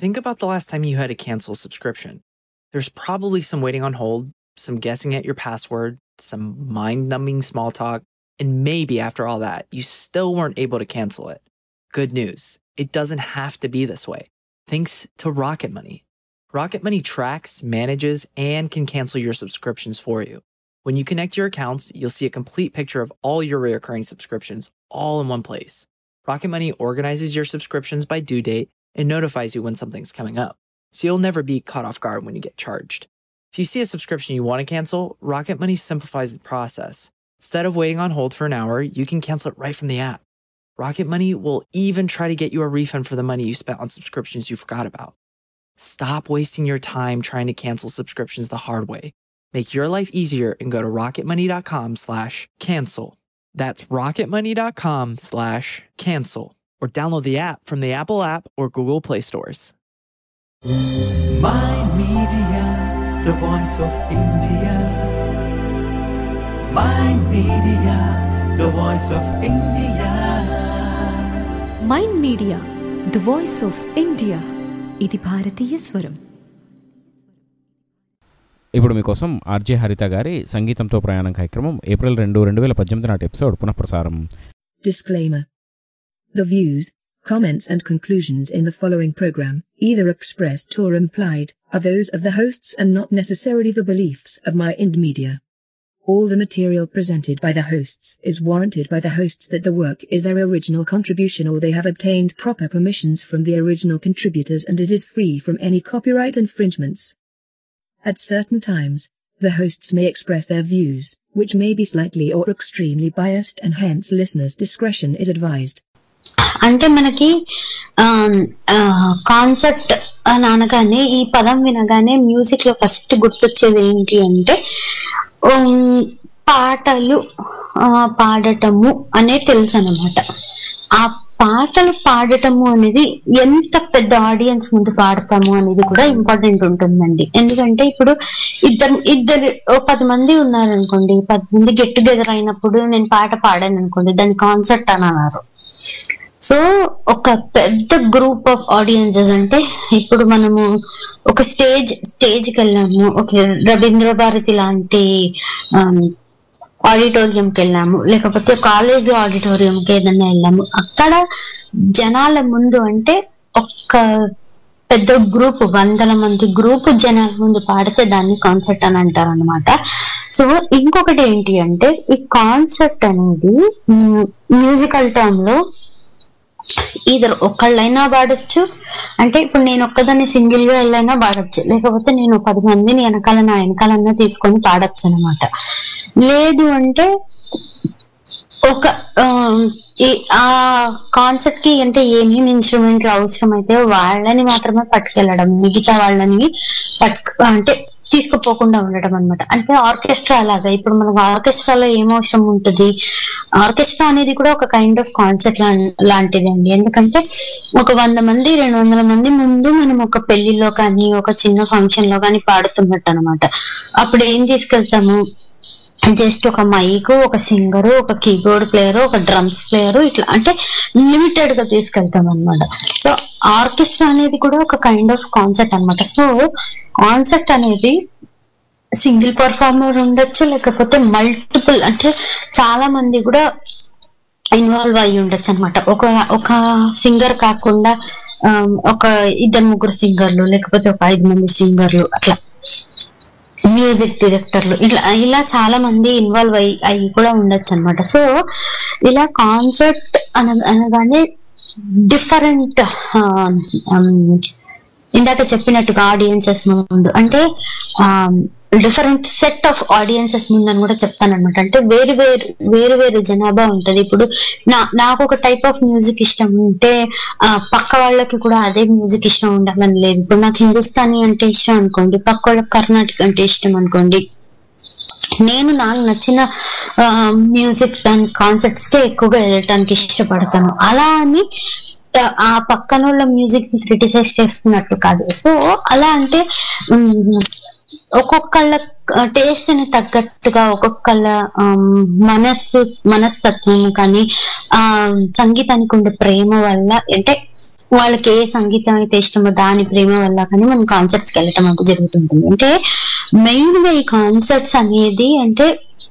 think about the last time you had to cancel a subscription. There's probably some waiting on hold, some guessing at your password, some mind numbing small talk, and maybe after all that, you still weren't able to cancel it. Good news it doesn't have to be this way. Thanks to Rocket Money. Rocket Money tracks, manages, and can cancel your subscriptions for you. When you connect your accounts, you'll see a complete picture of all your recurring subscriptions all in one place. Rocket Money organizes your subscriptions by due date and notifies you when something's coming up, so you'll never be caught off guard when you get charged. If you see a subscription you want to cancel, Rocket Money simplifies the process. Instead of waiting on hold for an hour, you can cancel it right from the app. Rocket Money will even try to get you a refund for the money you spent on subscriptions you forgot about. Stop wasting your time trying to cancel subscriptions the hard way. Make your life easier and go to rocketmoney.com slash cancel. That's rocketmoney.com slash cancel. Or download the app from the Apple app or Google Play stores. My Media, the voice of India. My Media, the voice of India. Mind media the voice of India ఇది భారతీయ స్వరం ఇప్పుడు మీకోసం RJ హరిత గారి సంగీతంతో ప్రయాణం కార్యక్రమం ఏప్రిల్ రెండు రెండు వేల పద్దెనిమిది నాటి ఎపిసోడ్ పునఃప్రసారం Disclaimer. The views, comments and conclusions in the following program, either expressed or implied, are those of the hosts and not necessarily the beliefs of my Ind Media. All the material presented by the hosts is warranted by the hosts that the work is their original contribution or they have obtained proper permissions from the original contributors and it is free from any copyright infringements. At certain times, the hosts may express their views, which may be slightly or extremely biased and hence listeners' discretion is advised. అంటే మనకి concept అని అనగానే ఈ పదం వినగానే music లో first గుర్తొచ్చేది ఏంటి అంటే ఉమ్, పాటలు ఆ, పాడటము అనే తెలుసు అనమాట ఆ పాటలు పాడటము అనేది ఎంత పెద్ద ఆడియన్స్ ముందు పాడతాము అనేది కూడా ఇంపార్టెంట్ ఉంటుందండి ఎందుకంటే ఇప్పుడు ఇద్దరు ఇద్దరు ఓ పది మంది ఉన్నారనుకోండి పది మంది గెట్ టుగెదర్ అయినప్పుడు నేను పాట పాడాను అనుకోండి దాని కాన్సెప్ట్ అని అన్నారు సో ఒక పెద్ద గ్రూప్ ఆఫ్ ఆడియన్సెస్ అంటే ఇప్పుడు మనము ఒక స్టేజ్ స్టేజ్ కి వెళ్ళాము ఒక రవీంద్ర భారతి లాంటి ఆడిటోరియం కి వెళ్ళాము లేకపోతే కాలేజ్ ఆడిటోరియం కి ఏదైనా వెళ్ళాము అక్కడ జనాల ముందు అంటే ఒక్క పెద్ద గ్రూప్ వందల మంది గ్రూప్ జనాల ముందు పాడితే దాన్ని కాన్సెప్ట్ అని అంటారు అనమాట సో ఇంకొకటి ఏంటి అంటే ఈ కాన్సెప్ట్ అనేది మ్యూజికల్ టర్మ్ లో ఇద్దరు ఒకళ్ళైనా పాడొచ్చు అంటే ఇప్పుడు నేను ఒక్కదాన్ని సింగిల్ గా వెళ్ళైనా పాడొచ్చు లేకపోతే నేను పది మందిని వెనకాల నా వెనకాలన్నా తీసుకొని పాడొచ్చు అనమాట లేదు అంటే ఒక ఆ, ఈ- ఆ కాన్సెప్ట్ కి అంటే ఏమేమి ఇన్స్ట్రుమెంట్లు అవసరం అయితే వాళ్ళని మాత్రమే పట్టుకెళ్ళడం మిగతా వాళ్ళని పట్టుకు అంటే తీసుకుపోకుండా ఉండడం అనమాట అంటే ఆర్కెస్ట్రా లాగా ఇప్పుడు మనకు ఆర్కెస్ట్రాలో ఏం అవసరం ఉంటుంది ఆర్కెస్ట్రా అనేది కూడా ఒక కైండ్ ఆఫ్ కాన్సెప్ట్ లాంటిది అండి ఎందుకంటే ఒక వంద మంది రెండు వందల మంది ముందు మనం ఒక పెళ్లిలో కానీ ఒక చిన్న ఫంక్షన్ లో కానీ పాడుతున్నట్టు అనమాట అప్పుడు ఏం తీసుకెళ్తాము జస్ట్ ఒక మైక్ ఒక సింగర్ ఒక కీబోర్డ్ ప్లేయర్ ఒక డ్రమ్స్ ప్లేయర్ ఇట్లా అంటే లిమిటెడ్ గా తీసుకెళ్తాం అనమాట సో ఆర్కెస్ట్రా అనేది కూడా ఒక కైండ్ ఆఫ్ కాన్సెప్ట్ అన్నమాట సో కాన్సెప్ట్ అనేది సింగిల్ పర్ఫార్మర్ ఉండొచ్చు లేకపోతే మల్టిపుల్ అంటే చాలా మంది కూడా ఇన్వాల్వ్ అయ్యి ఉండొచ్చు అనమాట ఒక ఒక సింగర్ కాకుండా ఆమ్, ఒక ఇద్దరు ముగ్గురు సింగర్లు లేకపోతే ఒక ఐదు మంది సింగర్లు అట్లా మ్యూజిక్ డైరెక్టర్లు ఇట్లా ఇలా చాలా మంది ఇన్వాల్వ్ అయ్యి అయ్యి కూడా ఉండొచ్చు అనమాట సో ఇలా కాన్సెప్ట్ అన అనగానే డిఫరెంట్ ఇందాక చెప్పినట్టుగా ఆడియన్సెస్ ముందు అంటే డిఫరెంట్ సెట్ ఆఫ్ ఆడియన్సెస్ ముందు అని కూడా చెప్తాను అనమాట అంటే వేరు వేరు వేరు వేరు జనాభా ఉంటది ఇప్పుడు నా నాకు ఒక టైప్ ఆఫ్ మ్యూజిక్ ఇష్టం ఉంటే ఆ, పక్క వాళ్ళకి కూడా అదే మ్యూజిక్ ఇష్టం ఉండాలని లేదు ఇప్పుడు నాకు హిందుస్థానీ అంటే ఇష్టం అనుకోండి పక్క వాళ్ళకి కర్ణాటక అంటే ఇష్టం అనుకోండి నేను నాకు నచ్చిన మ్యూజిక్ దాని కాన్సెప్ట్స్ కే ఎక్కువగా వెళ్ళటానికి ఇష్టపడతాను అలా అని ఆ, ఆ పక్కన వాళ్ళ మ్యూజిక్ ని క్రిటిసైజ్ చేస్తున్నట్టు కాదు సో అలా అంటే ఉమ్, ఒక్కొక్కళ్ళ టేస్ట్ ని తగ్గట్టుగా ఒక్కొక్కళ్ళ ఆమ్, మనస్సు మనస్తత్వం కానీ ఆ సంగీతానికి ఉండే ప్రేమ వల్ల అంటే వాళ్ళకి ఏ సంగీతం అయితే ఇష్టమో దాని ప్రేమ వల్ల కానీ మనం కాన్సర్ట్స్ కి వెళ్ళటం అంటే జరుగుతుంటుంది అంటే మెయిన్ గా ఈ కాన్సర్ట్స్ అనేది అంటే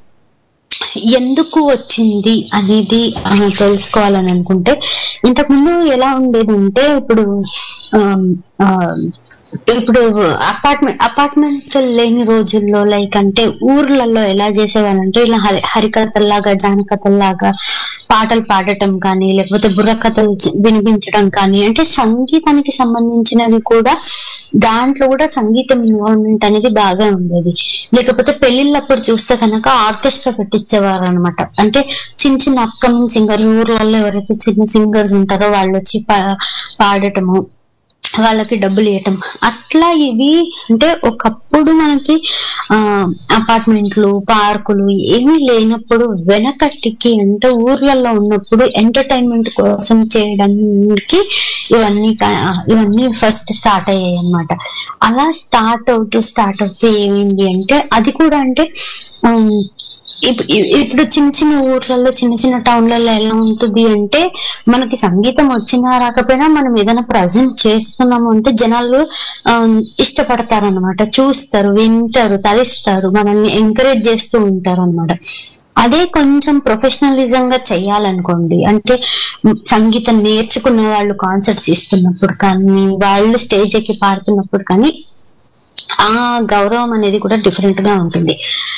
ఎందుకు వచ్చింది అనేది ఆ, తెలుసుకోవాలని అనుకుంటే ఇంతకుముందు ఎలా ఉండేది అంటే ఇప్పుడు ఆమ్, ఆ, ఇప్పుడు అపార్ట్మెంట్ అపార్ట్మెంట్ లేని రోజుల్లో లైక్ అంటే ఊర్లలో ఎలా చేసేవాళ్ళంటే ఇలా హరి హరికథల్లాగా జానకథల్లాగా పాటలు పాడటం కానీ లేకపోతే బుర్రకథలు చి- వినిపించడం కానీ అంటే సంగీతానికి సంబంధించినవి కూడా దాంట్లో కూడా సంగీతం ఇన్వాల్వ్మెంట్ అనేది బాగా ఉండేది లేకపోతే పెళ్లిళ్ళప్పుడు చూస్తే కనుక ఆర్కెస్ట్రా పెట్టించేవారు అనమాట అంటే చిన్న చిన్న అప్కమింగ్ సింగర్స్ ఊర్లలో ఎవరైతే చిన్న సింగర్స్ ఉంటారో వాళ్ళు వచ్చి పా- పాడటము వాళ్ళకి డబ్బులు ఇవ్వటం అట్లా ఇవి అంటే ఒకప్పుడు మనకి ఆ అపార్ట్మెంట్లు పార్కులు ఏమీ లేనప్పుడు వెనకటికి అంటే ఊర్లలో ఉన్నప్పుడు ఎంటర్టైన్మెంట్ కోసం చేయడానికి ఇవన్నీ కా- ఇవన్నీ ఫస్ట్ స్టార్ట్ అయ్యాయి అన్నమాట అలా స్టార్ట్ అవుతూ స్టార్ట్ అవుతూ ఏమైంది అంటే అది కూడా అంటే ఉమ్, ఇప్- ఇ- ఇప్పుడు చిన్న చిన్న ఊర్లలో చిన్న చిన్న టౌన్లలో ఎలా ఉంటుంది అంటే మనకి సంగీతం వచ్చినా రాకపోయినా మనం ఏదైనా ప్రజెంట్ చేస్తున్నాము అంటే జనాలు ఇష్టపడతారు అనమాట చూస్తారు వింటారు తరిస్తారు మనల్ని ఎంకరేజ్ చేస్తూ ఉంటారు అనమాట అదే కొంచెం ప్రొఫెషనలిజం గా చెయ్యాలనుకోండి అంటే మ్, సంగీతం నేర్చుకున్న వాళ్ళు కాన్సర్ట్స్ ఇస్తున్నప్పుడు కానీ వాళ్ళు స్టేజ్ ఎక్కి పాడుతున్నప్పుడు కానీ ఆ గౌరవం అనేది కూడా డిఫరెంట్ గా ఉంటుంది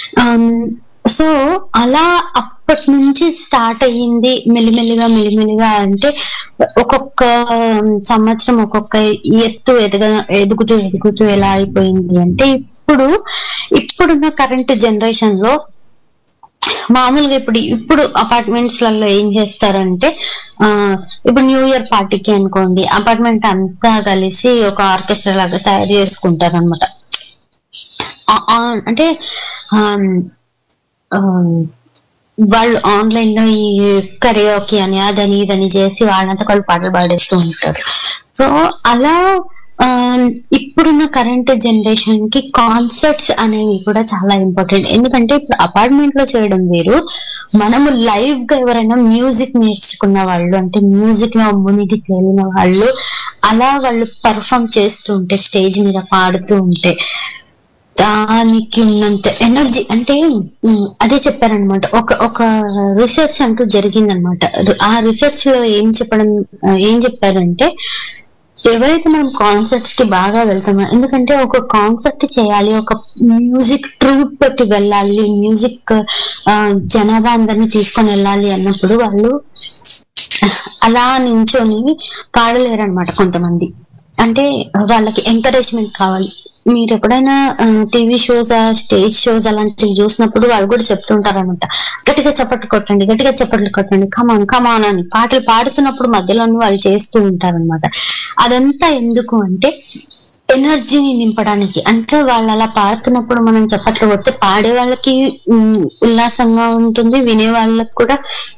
సో అలా అప్పటి నుంచి స్టార్ట్ అయ్యింది మెల్లిమెల్లిగా మెల్లిమెల్లిగా అంటే ఒక్కొక్క సంవత్సరం ఒక్కొక్క ఎత్తు ఎదగ ఎదుగుతూ ఎదుగుతూ ఎలా అయిపోయింది అంటే ఇప్పుడు ఇప్పుడున్న కరెంట్ జనరేషన్ లో మామూలుగా ఇప్పుడు ఇప్పుడు అపార్ట్మెంట్స్ లలో ఏం చేస్తారంటే ఆ ఇప్పుడు న్యూ ఇయర్ పార్టీకి అనుకోండి అపార్ట్మెంట్ అంతా కలిసి ఒక ఆర్కెస్ట్రా లాగా తయారు చేసుకుంటారు అనమాట అంటే ఆమ్, ఆమ్, వాళ్ళు ఆన్లైన్ లో ఈ కరియోకి అని అదని ఇదని చేసి వాళ్ళంతా వాళ్ళు పాటలు పాడేస్తూ ఉంటారు సో అలా ఆ, ఇప్పుడున్న కరెంట్ జనరేషన్ కి కాన్సర్ట్స్ అనేవి కూడా చాలా ఇంపార్టెంట్ ఎందుకంటే ఇప్పుడు అపార్ట్మెంట్ లో చేయడం వేరు మనము లైవ్ గా ఎవరైనా మ్యూజిక్ నేర్చుకున్న వాళ్ళు అంటే మ్యూజిక్ లో మునిగి తేలిన వాళ్ళు అలా వాళ్ళు పర్ఫామ్ చేస్తూ ఉంటే స్టేజ్ మీద పాడుతూ ఉంటే దానికి ఉన్నంత ఎనర్జీ అంటే ఉమ్, అదే చెప్పారనమాట ఒక ఒక రీసెర్చ్ అంటూ జరిగిందనమాట ఆ రీసెర్చ్ లో ఏం చెప్పడం ఆ, ఏం చెప్పారంటే ఎవరైతే మనం కాన్సర్ట్స్ కి బాగా వెళ్తామో ఎందుకంటే ఒక కాన్సర్ట్ చేయాలి ఒక మ్యూజిక్ ట్రూప్ పెట్టి వెళ్ళాలి మ్యూజిక్ జనాభా అందరినీ తీసుకొని వెళ్ళాలి అన్నప్పుడు వాళ్ళు అలా నించొని పాడలేరు అనమాట కొంతమంది అంటే వాళ్ళకి ఎంకరేజ్మెంట్ కావాలి మీరు ఎప్పుడైనా టీవీ షోస్ స్టేజ్ షోస్ అలాంటివి చూసినప్పుడు వాళ్ళు కూడా చెప్తుంటారు అనమాట గట్టిగా చప్పట్లు కొట్టండి గట్టిగా చప్పట్లు కొట్టండి కమాన్ కమాన్ అని పాటలు పాడుతున్నప్పుడు మధ్యలోనే వాళ్ళు చేస్తూ ఉంటారు అనమాట అదంతా ఎందుకు అంటే ఎనర్జీని నింపడానికి అంటే వాళ్ళు అలా పాడుతున్నప్పుడు మనం చప్పట్లు కొడితే పాడే వాళ్ళకి ఉమ్, ఉల్లాసంగా ఉంటుంది వినే వాళ్ళకి కూడా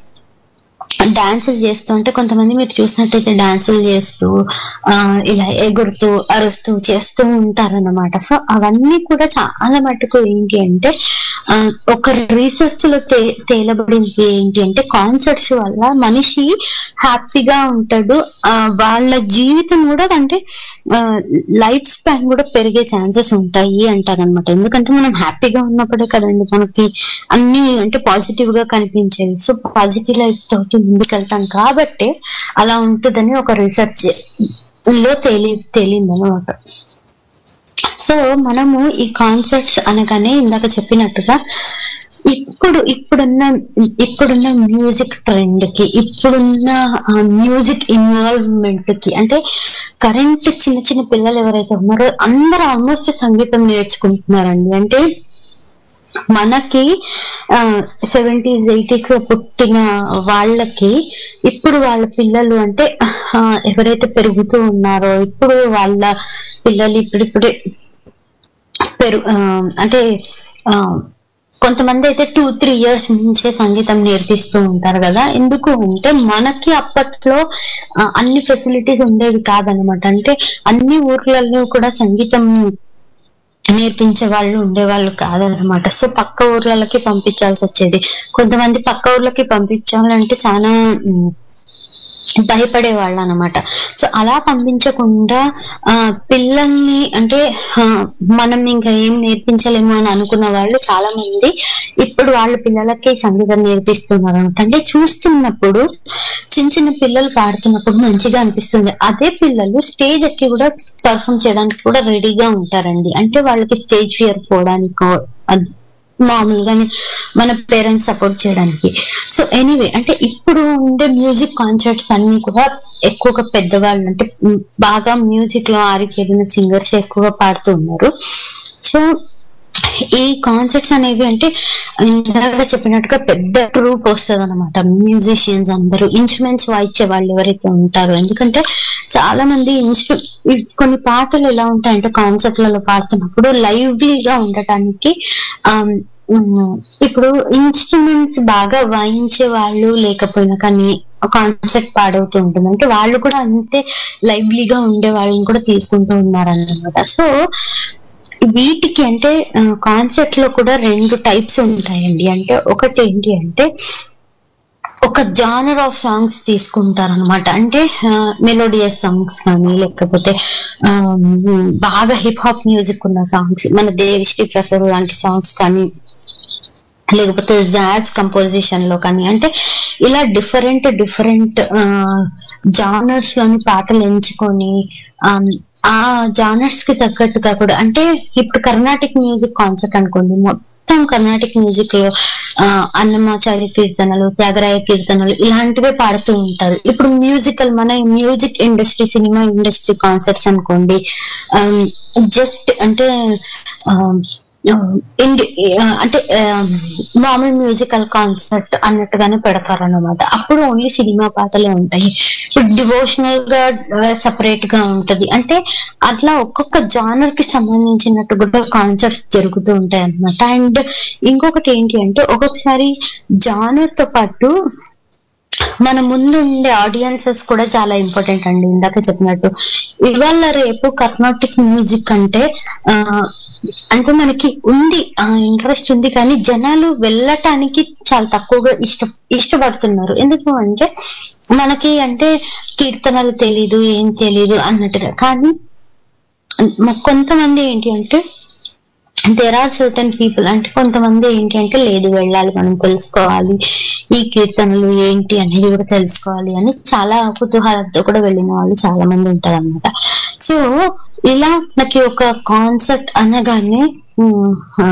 డాన్సులు చేస్తూ అంటే కొంతమంది మీరు చూసినట్టయితే డాన్సులు చేస్తూ ఆ ఇలా ఎగురుతూ అరుస్తూ చేస్తూ ఉంటారన్నమాట సో అవన్నీ కూడా చాలా మటుకు ఏంటి అంటే ఆ, ఒక రీసెర్చ్ లో తే తేలబడింది ఏంటి అంటే కాన్సర్ట్స్ వల్ల మనిషి హ్యాపీగా ఉంటాడు ఆ, వాళ్ళ జీవితం కూడా అంటే లైఫ్ స్పాన్ కూడా పెరిగే ఛాన్సెస్ ఉంటాయి అంటారనమాట ఎందుకంటే మనం హ్యాపీగా ఉన్నప్పుడే కదండి మనకి అన్ని అంటే పాజిటివ్ గా కనిపించేవి సో పాజిటివ్ లైఫ్ తోటి ముందుకెళ్తాం కాబట్టి అలా ఉంటుందని ఒక రీసెర్చ్ లో తేలి తేలిందనమాట సో మనము ఈ కాన్సెప్ట్స్ అనగానే ఇందాక చెప్పినట్టుగా ఇప్పుడు ఇప్పుడున్న ఇప్పుడున్న మ్యూజిక్ ట్రెండ్ కి ఇప్పుడున్న మ్యూజిక్ ఇన్వాల్వ్మెంట్ కి అంటే కరెంట్ చిన్న చిన్న పిల్లలు ఎవరైతే ఉన్నారో అందరూ ఆల్మోస్ట్ సంగీతం నేర్చుకుంటున్నారండి అంటే మనకి సెవెంటీస్ ఎయిటీస్ లో పుట్టిన వాళ్ళకి ఇప్పుడు వాళ్ళ పిల్లలు అంటే ఆ, ఎవరైతే పెరుగుతూ ఉన్నారో ఇప్పుడు వాళ్ళ పిల్లలు ఇప్పుడిప్పుడే పెరు ఆ, అంటే ఆ, కొంతమంది అయితే టూ త్రీ ఇయర్స్ నుంచే సంగీతం నేర్పిస్తూ ఉంటారు కదా ఎందుకు అంటే మనకి అప్పట్లో ఆ, అన్ని ఫెసిలిటీస్ ఉండేవి కాదనమాట అంటే అన్ని ఊర్లలో కూడా సంగీతం నేర్పించే వాళ్ళు ఉండేవాళ్ళు కాదనమాట సో పక్క ఊర్లకి పంపించాల్సి వచ్చేది కొంతమంది పక్క ఊర్లకి పంపించాలంటే చాలా ఉమ్, భయపడే వాళ్ళు అనమాట సో అలా పంపించకుండా ఆ పిల్లల్ని అంటే ఆ, మనం ఇంకా ఏం నేర్పించలేము అని అనుకున్న వాళ్ళు చాలా మంది ఇప్పుడు వాళ్ళ పిల్లలకి సంగీతం నేర్పిస్తున్నారు అనమాట అంటే చూస్తున్నప్పుడు చిన్న చిన్న పిల్లలు పాడుతున్నప్పుడు మంచిగా అనిపిస్తుంది అదే పిల్లలు స్టేజ్ ఎక్కి కూడా పర్ఫామ్ చేయడానికి కూడా రెడీగా ఉంటారండి అంటే వాళ్ళకి స్టేజ్ ఫియర్ పోవడానికో అద్- మామూలుగానే మన పేరెంట్స్ సపోర్ట్ చేయడానికి సో ఎనీవే అంటే ఇప్పుడు ఉండే మ్యూజిక్ కాన్సర్ట్స్ అన్ని కూడా ఎక్కువగా పెద్దవాళ్ళు అంటే మ్, బాగా మ్యూజిక్ లో ఆరితేరిన సింగర్స్ ఎక్కువగా పాడుతూ ఉన్నారు సో ఈ కాన్సర్ట్స్ అనేవి అంటే ఇందాక చెప్పినట్టుగా పెద్ద ట్రూప్ వస్తుంది అనమాట మ్యూజిషియన్స్ అందరూ ఇన్స్ట్రుమెంట్స్ వాయించే వాళ్ళు ఎవరైతే ఉంటారో ఎందుకంటే చాలా మంది ఇన్స్ట్రు ఈ కొన్ని పాటలు ఎలా ఉంటాయంటే కాన్సర్ట్లలో పాడుతున్నప్పుడు లైవ్లీగా ఉండటానికి ఆమ్, ఉమ్, ఇప్పుడు ఇన్స్ట్రుమెంట్స్ బాగా వాయించే వాళ్ళు లేకపోయినా కానీ కాన్సెప్ట్ పాడవుతూ ఉంటుంది అంటే వాళ్ళు కూడా అంతే లైవ్లీగా ఉండే వాళ్ళని కూడా తీసుకుంటూ ఉన్నారన్నమాట సో వీటికి అంటే కాన్సెప్ట్ లో కూడా రెండు టైప్స్ ఉంటాయండి అంటే ఒకటి ఏంటి అంటే ఒక జానర్ ఆఫ్ సాంగ్స్ తీసుకుంటారనమాట అంటే మెలోడియస్ సాంగ్స్ కానీ లేకపోతే ఆ, మ్, బాగా హిప్ హాప్ మ్యూజిక్ ఉన్న సాంగ్స్ మన దేవిశ్రీ ప్రసాద్ లాంటి సాంగ్స్ కానీ లేకపోతే జాజ్ కంపోజిషన్ లో కానీ అంటే ఇలా డిఫరెంట్ డిఫరెంట్ జానర్స్ లోని పాటలు ఎంచుకొని ఆమ్, ఆ జానర్స్ కి తగ్గట్టుగా కూడా అంటే ఇప్పుడు కర్ణాటిక్ మ్యూజిక్ కాన్సెప్ట్ అనుకోండి మొత్తం కర్ణాటిక్ మ్యూజిక్ లో ఆ, అన్నమాచార్య కీర్తనలు త్యాగరాయ కీర్తనలు ఇలాంటివే పాడుతూ ఉంటారు ఇప్పుడు మ్యూజికల్ మన music industry cinema industry concepts అనుకోండి జస్ట్ అంటే ఆమ్, ఇండి ఆ, అంటే మామూలు మ్యూజికల్ కాన్సర్ట్ అన్నట్టుగానే పెడతారు అనమాట అప్పుడు ఓన్లీ సినిమా పాటలే ఉంటాయి ఇప్పుడు డివోషనల్ గా సపరేట్ గా ఉంటది అంటే అట్లా ఒక్కొక్క జానర్ కి సంబంధించినట్టు కూడా కాన్సర్ట్స్ జరుగుతూ ఉంటాయి అనమాట అండ్ ఇంకొకటి ఏంటి అంటే ఒక్కొక్కసారి జానర్ తో పాటు మన ముందు ఉండే ఆడియన్సెస్ కూడా చాలా ఇంపార్టెంట్ అండి ఇందాక చెప్పినట్టు ఇవాళ రేపు కర్ణాటిక్ మ్యూజిక్ అంటే ఆ, అంటే మనకి ఉంది ఆ ఇంట్రెస్ట్ ఉంది కానీ జనాలు వెళ్ళటానికి చాలా తక్కువగా ఇష్ట ఇష్టపడుతున్నారు ఎందుకు అంటే మనకి అంటే కీర్తనలు తెలీదు ఏం తెలీదు అన్నట్టుగా కానీ మ- కొంతమంది ఏంటి అంటే దేర్ ఆర్ సర్టన్ పీపుల్ అంటే కొంతమంది ఏంటి అంటే లేదు వెళ్ళాలి మనం తెలుసుకోవాలి ఈ కీర్తనలు ఏంటి అనేది కూడా తెలుసుకోవాలి అని చాలా కుతూహలంతో కూడా వెళ్ళిన వాళ్ళు చాలా మంది ఉంటారు అనమాట సో ఇలా నాకు ఒక కాన్సెప్ట్ అనగానే ఉమ్, ఆ,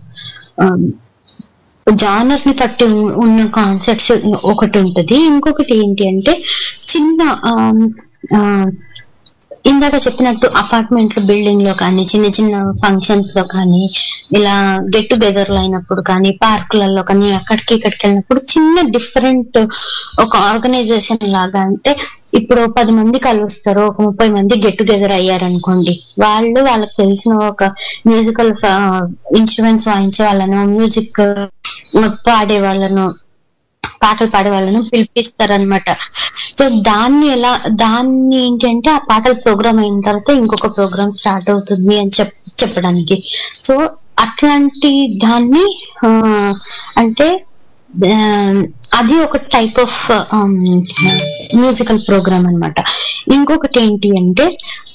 జానర్ ని పట్టి ఉ- ఉన్న కాన్సెప్ట్స్ ఒకటి ఉంటది ఇంకొకటి ఏంటి అంటే చిన్న ఆమ్, ఆ, ఇందాక చెప్పినట్టు అపార్ట్మెంట్ బిల్డింగ్ లో కానీ చిన్న చిన్న ఫంక్షన్స్ లో కానీ ఇలా గెట్ టుగెదర్ అయినప్పుడు కానీ పార్కులలో కానీ అక్కడికి ఇక్కడికి వెళ్ళినప్పుడు చిన్న డిఫరెంట్ ఒక ఆర్గనైజేషన్ లాగా అంటే ఇప్పుడు పది మంది కలుస్తారు ఒక ముప్పై మంది గెట్ టుగెదర్ అయ్యారనుకోండి వాళ్ళు వాళ్ళకి తెలిసిన ఒక మ్యూజికల్ ఇన్స్ట్రుమెంట్స్ వాయించే వాళ్ళను మ్యూజిక్ పాడే వాళ్ళను పాటలు పాడే వాళ్ళను పిలిపిస్తారనమాట సో దాన్ని ఎలా దాన్ని ఏంటంటే ఆ పాటల ప్రోగ్రామ్ అయిన తర్వాత ఇంకొక ప్రోగ్రామ్ స్టార్ట్ అవుతుంది అని చెప్ చెప్పడానికి సో అట్లాంటి దాన్ని ఆ, అంటే ఆ, అది ఒక టైప్ ఆఫ్ మ్యూజికల్ ప్రోగ్రామ్ అన్నమాట ఇంకొకటి ఏంటి అంటే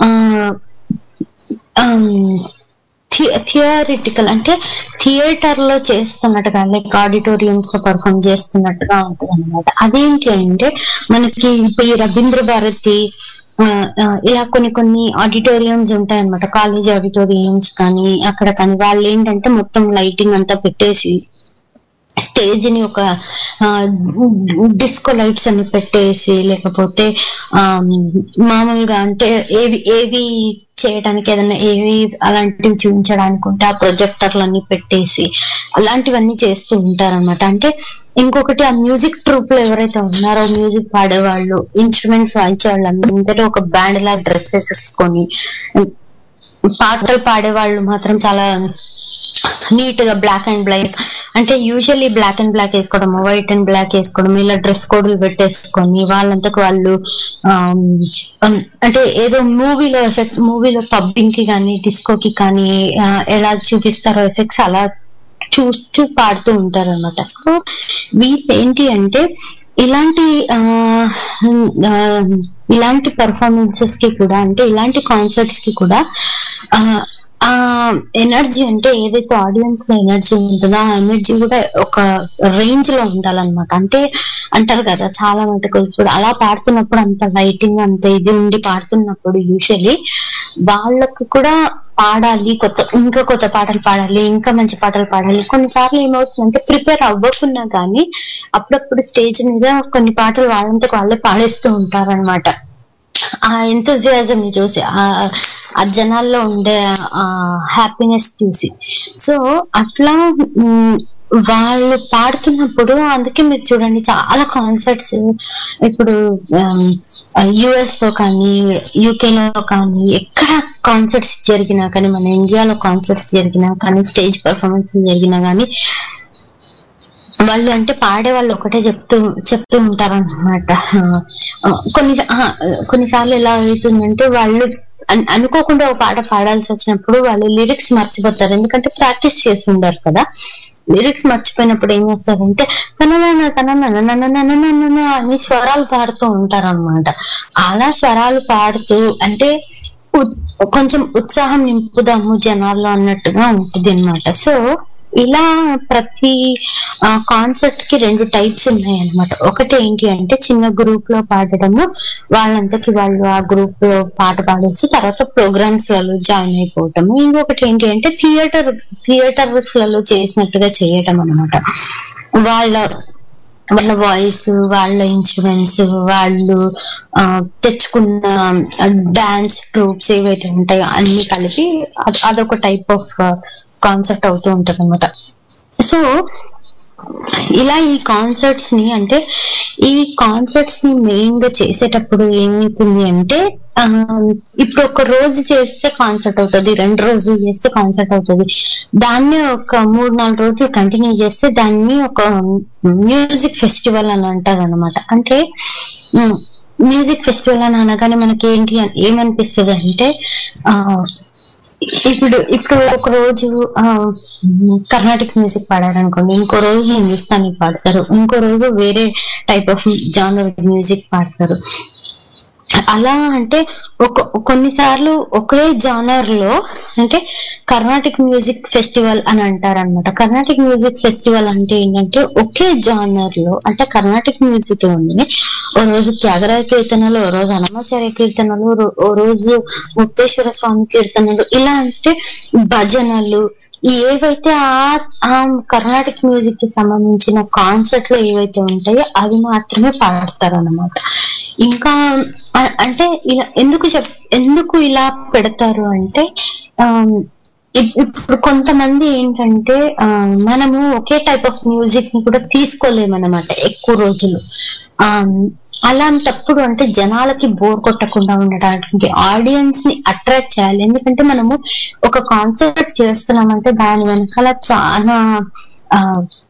థియరిటికల్ అంటే థియేటర్ లో చేస్తున్నట్టుగా లైక్ ఆడిటోరియంస్ లో పర్ఫామ్ చేస్తున్నట్టుగా ఉంటుంది అనమాట అదేంటి అంటే మనకి ఇప్పుడు ఈ రవీంద్ర భారతి ఆ, ఆ, ఇలా కొన్ని కొన్ని ఆడిటోరియంస్ ఉంటాయి అనమాట కాలేజ్ ఆడిటోరియంస్ కానీ అక్కడ కానీ వాళ్ళు ఏంటంటే మొత్తం లైటింగ్ అంతా పెట్టేసి స్టేజ్ ని ఒక డిస్కో లైట్స్ అని పెట్టేసి లేకపోతే ఆ, మామూలుగా అంటే ఏవి ఏవి చేయడానికి ఏదైనా ఏవి అలాంటివి చూపించడానికి ఉంటే ఆ ప్రొజెక్టర్లన్నీ పెట్టేసి అలాంటివన్నీ చేస్తూ ఉంటారన్నమాట అంటే ఇంకొకటి ఆ మ్యూజిక్ ట్రూప్ లో ఎవరైతే ఉన్నారో మ్యూజిక్ పాడేవాళ్ళు ఇన్స్ట్రుమెంట్స్ వాయించే వాళ్ళు అందరూ ఒక బ్యాండ్ లా డ్రెస్సెస్ వేసుకొని పాటలు పాడేవాళ్ళు మాత్రం చాలా నీట్ గా బ్లాక్ అండ్ బ్లాక్ అంటే యూజువల్లీ బ్లాక్ అండ్ బ్లాక్ వేసుకోవడం వైట్ అండ్ బ్లాక్ వేసుకోవడం ఇలా డ్రెస్ కోడ్లు పెట్టేసుకొని వాళ్ళంతకు వాళ్ళు ఆమ్, ఆమ్, అంటే ఏదో మూవీలో ఎఫెక్ట్ మూవీలో పబ్బింగ్ కి కానీ డిస్కోకి కానీ ఆ, ఎలా చూపిస్తారో ఎఫెక్ట్స్ అలా చూస్తూ పాడుతూ ఉంటారు అనమాట సో వీళ్ళు ఏంటి అంటే ఇలాంటి ఆ, ఆ, ఇలాంటి పర్ఫార్మెన్సెస్ కి కూడా అంటే ఇలాంటి కాన్సర్ట్స్ కి కూడా ఆ, ఆ ఎనర్జీ అంటే ఏదైతే ఆడియన్స్ లో ఎనర్జీ ఉంటుందో ఆ ఎనర్జీ కూడా ఒక రేంజ్ లో ఉండాలన్నమాట అంటే అంటారు కదా చాలా మటుకు ఇప్పుడు అలా పాడుతున్నప్పుడు అంత లైటింగ్ అంత ఇది ఉండి పాడుతున్నప్పుడు యూజువలీ వాళ్ళకి కూడా పాడాలి కొత్త ఇంకా కొత్త పాటలు పాడాలి ఇంకా మంచి పాటలు పాడాలి కొన్నిసార్లు ఏమవుతుందంటే ప్రిపేర్ అవ్వకున్నా కానీ అప్పుడప్పుడు స్టేజ్ మీద కొన్ని పాటలు వాళ్ళంతకు వాళ్ళే పాడేస్తూ ఉంటారన్నమాట ఆ ఎంతజియాజం చూసి ఆ ఆ జనాల్లో ఉండే ఆ హ్యాపీనెస్ చూసి సో అట్లా మ్, వాళ్ళు పాడుతున్నప్పుడు అందుకే మీరు చూడండి చాలా కాన్సర్ట్స్ ఇప్పుడు యుఎస్ లో కానీ యూకే లో కానీ ఎక్కడ కాన్సర్ట్స్ జరిగినా కానీ మన ఇండియాలో కాన్సర్ట్స్ జరిగినా కానీ స్టేజ్ పర్ఫార్మెన్స్ జరిగినా కానీ వాళ్ళు అంటే పాడే వాళ్ళు ఒకటే చెప్తూ చెప్తూ ఉంటారు అనమాట కొన్ని ఆ, కొన్నిసార్లు ఎలా అవుతుందంటే వాళ్ళు అన్- అనుకోకుండా ఒక పాట పాడాల్సి వచ్చినప్పుడు వాళ్ళు లిరిక్స్ మర్చిపోతారు ఎందుకంటే ప్రాక్టీస్ చేసి ఉండరు కదా లిరిక్స్ మర్చిపోయినప్పుడు ఏం చేస్తారంటే తనన తనన అని స్వరాలు పాడుతూ ఉంటారు అనమాట అలా స్వరాలు పాడుతూ అంటే ఉత్- కొంచెం ఉత్సాహం నింపుదాము జనాల్లో అన్నట్టుగా ఉంటుంది అనమాట సో ఇలా ప్రతి కాన్సర్ట్ కి రెండు టైప్స్ ఉన్నాయి అనమాట ఒకటి ఏంటి అంటే చిన్న గ్రూప్ లో పాడడము వాళ్ళంతకి వాళ్ళు ఆ గ్రూప్ లో పాట పాడేసి తర్వాత ప్రోగ్రామ్స్ లలో జాయిన్ అయిపోవటము ఇంకొకటి ఏంటి అంటే థియేటర్ థియేటర్స్ లలో చేసినట్టుగా చేయటం అనమాట వాళ్ళ వాళ్ళ వాయిస్ వాళ్ళ ఇన్స్ట్రుమెంట్స్ వాళ్ళు ఆ, తెచ్చుకున్న డాన్స్ ట్రూప్స్ ఏవైతే ఉంటాయో అన్ని కలిపి అద్- అదొక టైప్ ఆఫ్ కాన్సెప్ట్ అవుతూ ఉంటది అనమాట సో ఇలా ఈ కాన్సర్ట్స్ ని అంటే ఈ కాన్సర్ట్స్ ని మెయిన్ గా చేసేటప్పుడు ఏమవుతుంది అంటే ఆ, ఇప్పుడు ఒక రోజు చేస్తే కాన్సర్ట్ అవుతుంది రెండు రోజులు చేస్తే కాన్సర్ట్ అవుతుంది దాన్ని ఒక మూడు నాలుగు రోజులు కంటిన్యూ చేస్తే దాన్ని ఒక మ్యూజిక్ ఫెస్టివల్ అని అంటారు అనమాట అంటే మ్యూజిక్ ఫెస్టివల్ అని అనగానే మనకి ఏంటి అని- ఏమనిపిస్తుంది అంటే ఆ ఇప్పుడు ఇప్పుడు ఒక రోజు ఆ, కర్ణాటిక్ మ్యూజిక్ పాడారు అనుకోండి ఇంకో రోజు హిందుస్థానీ పాడతారు ఇంకో రోజు వేరే టైప్ ఆఫ్ జానర్ మ్యూజిక్ పాడతారు అలా అంటే ఒక కొన్నిసార్లు ఒకే జానర్ లో అంటే కర్ణాటిక్ మ్యూజిక్ ఫెస్టివల్ అని అంటారు అనమాట కర్ణాటిక్ మ్యూజిక్ ఫెస్టివల్ అంటే ఏంటంటే ఒకే జానర్ లో అంటే కర్ణాటిక్ మ్యూజిక్ ఉంది ఓ రోజు త్యాగరాయ కీర్తనలు ఓ రోజు అనమాచార్య కీర్తనలు రో- ఓ రోజు ముక్తేశ్వర స్వామి కీర్తనలు ఇలా అంటే భజనలు ఏవైతే ఆ ఆ కర్ణాటిక్ మ్యూజిక్ కి సంబంధించిన కాన్సర్ట్ లో ఏవైతే ఉంటాయో అవి మాత్రమే పాడతారు అనమాట ఇంకా అ- అంటే ఇలా ఎందుకు చెప్ ఎందుకు ఇలా పెడతారు అంటే ఆమ్, ఇప్- ఇప్పుడు కొంతమంది ఏంటంటే ఆ, మనము ఒకే టైప్ ఆఫ్ మ్యూజిక్ ని కూడా తీసుకోలేమన్నమాట ఎక్కువ రోజులు ఆమ్, అలాంటప్పుడు అంటే జనాలకి బోర్ కొట్టకుండా ఉండడానికి ఆడియన్స్ ని అట్రాక్ట్ చేయాలి ఎందుకంటే మనము ఒక కాన్సర్ట్ చేస్తున్నామంటే దాని వెనకాల చాలా ఆ,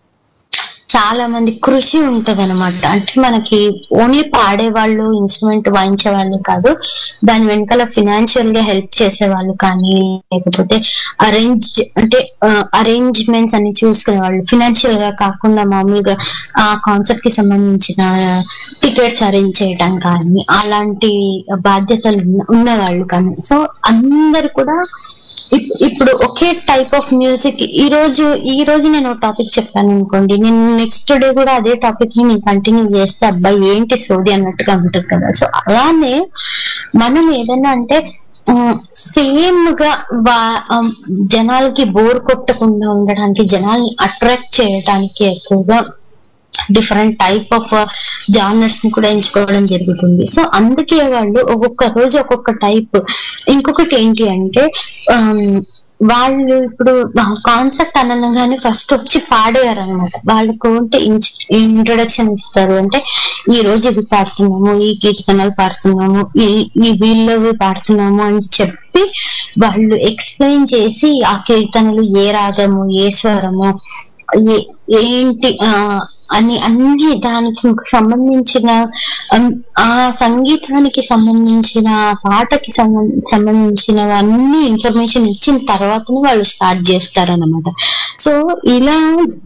చాలా మంది కృషి ఉంటది అనమాట అంటే మనకి ఓన్లీ పాడేవాళ్ళు ఇన్స్ట్రుమెంట్ వాయించే వాళ్ళు కాదు దాని వెనకాల ఫినాన్షియల్ గా హెల్ప్ చేసే వాళ్ళు కానీ లేకపోతే అరేంజ్ అంటే అరేంజ్మెంట్స్ అన్ని చూసుకునే వాళ్ళు ఫినాన్షియల్ గా కాకుండా మామూలుగా ఆ కాన్సర్ట్ కి సంబంధించిన టికెట్స్ అరేంజ్ చేయడం కానీ అలాంటి బాధ్యతలు ఉన్న- ఉన్నవాళ్ళు కానీ సో అందరు కూడా ఇప్- ఇప్పుడు ఒకే టైప్ ఆఫ్ మ్యూజిక్ ఈ రోజు ఈ రోజు నేను టాపిక్ చెప్పాను అనుకోండి నేను నెక్స్ట్ డే కూడా అదే టాపిక్ ని నేను కంటిన్యూ చేస్తే అబ్బాయి ఏంటి సోది అన్నట్టుగా ఉంటుంది కదా సో అలానే మనం ఏదైనా అంటే సేమ్ గా వా- ఆ, జనాలకి బోర్ కొట్టకుండా ఉండడానికి జనాల్ని అట్రాక్ట్ చేయడానికి ఎక్కువగా డిఫరెంట్ టైప్ ఆఫ్ జానర్స్ ని కూడా ఎంచుకోవడం జరుగుతుంది సో అందుకే వాళ్ళు ఒక్కొక్క రోజు ఒక్కొక్క టైప్ ఇంకొకటి ఏంటి అంటే ఆమ్, వాళ్ళు ఇప్పుడు కాన్సెప్ట్ అనగానే ఫస్ట్ వచ్చి పాడేయారు అనమాట వాళ్ళకు అంటే ఇంట్రొడక్షన్ ఇస్తారు అంటే ఈ రోజు ఇది పాడుతున్నాము ఈ కీర్తనలు పాడుతున్నాము ఈ ఈ వీళ్ళవి పాడుతున్నాము అని చెప్పి వాళ్ళు ఎక్స్ప్లెయిన్ చేసి ఆ కీర్తనలు ఏ రాగము ఏ స్వరము ఏ- ఏంటి ఆ అని అన్ని దానికి సంబంధించిన అం- ఆ సంగీతానికి సంబంధించిన పాటకి సంబంధ- సంబంధించిన అన్ని ఇన్ఫర్మేషన్ ఇచ్చిన తర్వాతనే వాళ్ళు స్టార్ట్ చేస్తారన్నమాట సో ఇలా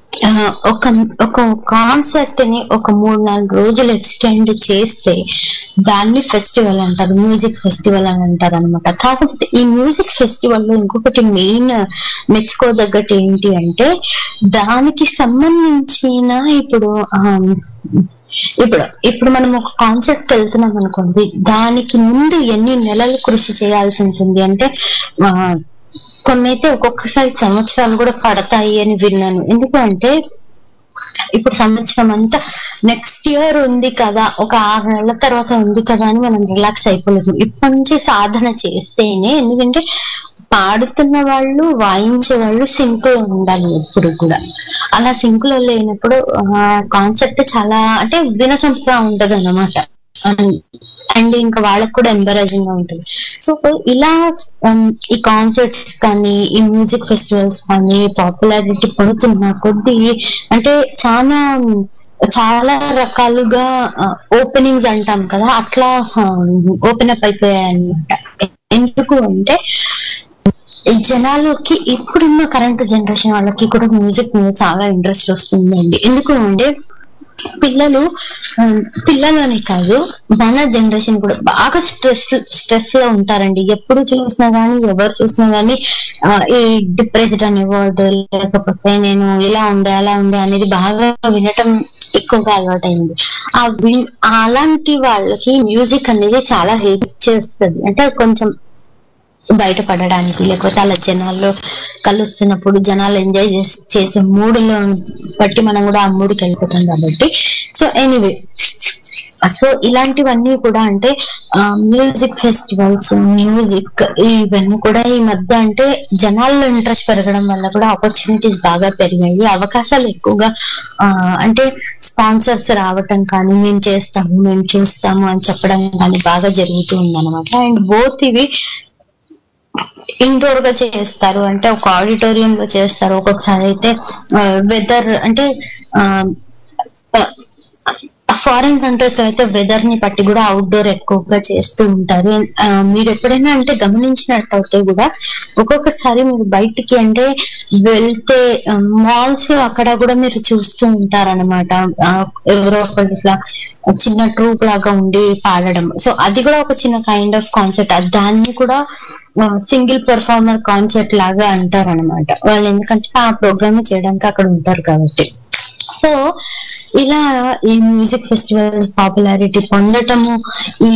ఆ, ఒక ఒక కాన్సర్ట్ ని ఒక మూడు నాలుగు రోజులు ఎక్స్టెండ్ చేస్తే దాన్ని ఫెస్టివల్ అంటారు మ్యూజిక్ ఫెస్టివల్ అని అంటారు అనమాట కాకపోతే ఈ మ్యూజిక్ ఫెస్టివల్ లో ఇంకొకటి మెయిన్ మెచ్చుకోదగ్గటి ఏంటి అంటే దానికి సంబంధించిన ఇప్పుడు ఆ, ఇప్పుడు ఇప్పుడు మనం ఒక కాన్సెప్ట్ వెళ్తున్నాం అనుకోండి దానికి ముందు ఎన్ని నెలలు కృషి చేయాల్సి ఉంటుంది అంటే ఆ, కొన్ని అయితే ఒక్కొక్కసారి సంవత్సరాలు కూడా పడతాయి అని విన్నాను ఎందుకంటే ఇప్పుడు సంవత్సరం అంతా నెక్స్ట్ ఇయర్ ఉంది కదా ఒక ఆరు నెలల తర్వాత ఉంది కదా అని మనం రిలాక్స్ అయిపోలేదు ఇప్పటి నుంచి సాధన చేస్తేనే ఎందుకంటే పాడుతున్న వాళ్ళు వాయించే వాళ్ళు సింక్ లో ఉండాలి ఎప్పుడు కూడా అలా సింక్ లో లేనప్పుడు కాన్సెప్ట్ చాలా అంటే వినసొంపుగా ఉంటది అన్నమాట అండ్ ఇంకా వాళ్ళకు కూడా ఎంబరేజింగ్ గా ఉంటుంది సో ఇలా um, ఈ కాన్సర్ట్స్ కానీ ఈ మ్యూజిక్ ఫెస్టివల్స్ కానీ పాపులారిటీ పొందుతున్న కొద్దీ అంటే చాలా చాలా రకాలుగా ఓపెనింగ్స్ అంటాం కదా అట్లా ఓపెన్ అప్ అయిపోయాయి అనమాట ఎందుకు అంటే ఈ జనాలకి ఇప్పుడున్న కరెంట్ జనరేషన్ వాళ్ళకి కూడా మ్యూజిక్ మీద చాలా ఇంట్రెస్ట్ వస్తుందండి ఎందుకు అంటే పిల్లలు ఆ, పిల్లలని కాదు మన జనరేషన్ కూడా బాగా స్ట్రెస్ స్ట్రెస్ లో ఉంటారండి ఎప్పుడు చూసినా గానీ ఎవరు చూసినా గానీ ఆ, ఈ డిప్రెస్డ్ అనే వర్డ్ లేకపోతే నేను ఇలా ఉండే అలా ఉండే అనేది బాగా వినటం ఎక్కువగా అలవాటైంది ఆ వి- అలాంటి వాళ్ళకి మ్యూజిక్ అనేది చాలా హెల్ప్ చేస్తుంది అంటే కొంచెం బయటపడడానికి లేకపోతే అలా జనాల్లో కలుస్తున్నప్పుడు జనాలు ఎంజాయ్ చేసే మూడులో బట్టి మనం కూడా ఆ మూడుకి వెళ్ళిపోతాం కాబట్టి సో ఎనీవే సో ఇలాంటివన్నీ కూడా అంటే మ్యూజిక్ ఫెస్టివల్స్ మ్యూజిక్ ఇవన్నీ కూడా ఈ మధ్య అంటే జనాల్లో ఇంట్రెస్ట్ పెరగడం వల్ల కూడా ఆపర్చునిటీస్ బాగా పెరిగాయి అవకాశాలు ఎక్కువగా ఆ, అంటే స్పాన్సర్స్ రావటం కానీ మేము చేస్తాము మేము చూస్తాము అని చెప్పడం కానీ బాగా జరుగుతూ ఉందన్నమాట అండ్ బోత్ ఇవి ఇండోర్ గా చేస్తారు అంటే ఒక ఆడిటోరియం లో చేస్తారు ఒక్కొక్కసారి అయితే వెదర్ అంటే ఫారిన్ కంట్రీస్ లో అయితే వెదర్ ని బట్టి కూడా అవుట్డోర్ ఎక్కువగా చేస్తూ ఉంటారు ఆ, మీరు ఎప్పుడైనా అంటే గమనించినట్టయితే కూడా ఒక్కొక్కసారి మీరు బయటికి అంటే వెళ్తే మాల్స్ అక్కడ కూడా మీరు చూస్తూ ఉంటారన్నమాట ఆ, ఎవరో ఒకటి ఇట్లా చిన్న ట్రూప్ లాగా ఉండి పాడడం సో అది కూడా ఒక చిన్న కైండ్ ఆఫ్ కాన్సెప్ట్ దాన్ని కూడా సింగిల్ పెర్ఫార్మర్ కాన్సెప్ట్ లాగా అంటారు అనమాట వాళ్ళు ఎందుకంటే ఆ ప్రోగ్రామ్ చేయడానికి అక్కడ ఉంటారు కాబట్టి సో ఇలా ఈ మ్యూజిక్ ఫెస్టివల్స్ పాపులారిటీ పొందటము ఈ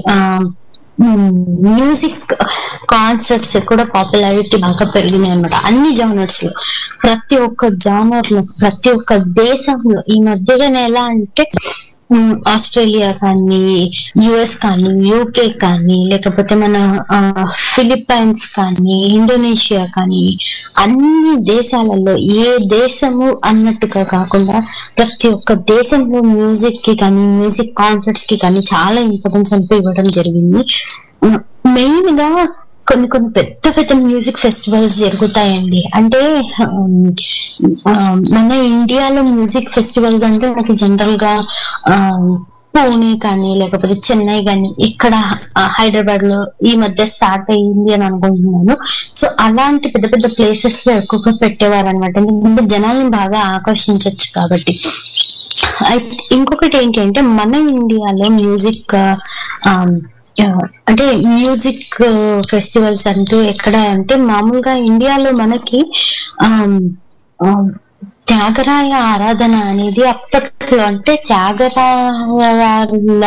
మ్యూజిక్ కాన్సర్ట్స్ కూడా పాపులారిటీ బాగా పెరిగినాయి అనమాట అన్ని జానర్స్ లో ప్రతి ఒక్క జానర్ లో ప్రతి ఒక్క దేశంలో ఈ మధ్యలోనే ఎలా అంటే ఉమ్, ఆస్ట్రేలియా కానీ యుఎస్ కానీ యూకే కానీ లేకపోతే మన ఆ, ఫిలిప్పైన్స్ కానీ ఇండోనేషియా కానీ అన్ని దేశాలలో ఏ దేశము అన్నట్టుగా కాకుండా ప్రతి ఒక్క దేశంలో మ్యూజిక్ కి కానీ మ్యూజిక్ కాన్సర్ట్స్ కి కానీ చాలా ఇంపార్టెన్స్ అంటూ ఇవ్వడం జరిగింది మెయిన్ గా కొన్ని కొన్ని పెద్ద పెద్ద మ్యూజిక్ ఫెస్టివల్స్ జరుగుతాయండి అంటే ఆమ్, ఆ, మన ఇండియాలో మ్యూజిక్ ఫెస్టివల్ అంటే మనకి జనరల్ గా ఆ, పూణే కానీ లేకపోతే చెన్నై కానీ ఇక్కడ ఆ, హైదరాబాద్ లో ఈ మధ్య స్టార్ట్ అయ్యింది అని అనుకుంటున్నాను సో అలాంటి పెద్ద పెద్ద ప్లేసెస్ లో ఎక్కువగా పెట్టేవారు అనమాట ఎందుకంటే జనాల్ని బాగా ఆకర్షించవచ్చు కాబట్టి అయితే ఇంకొకటి ఏంటి అంటే మన ఇండియాలో మ్యూజిక్ అంటే మ్యూజిక్ ఫెస్టివల్స్ అంటూ ఎక్కడ అంటే మామూలుగా ఇండియాలో మనకి ఆమ్, ఆమ్, త్యాగరాయ ఆరాధన అనేది అప్పట్లో అంటే త్యాగరాయ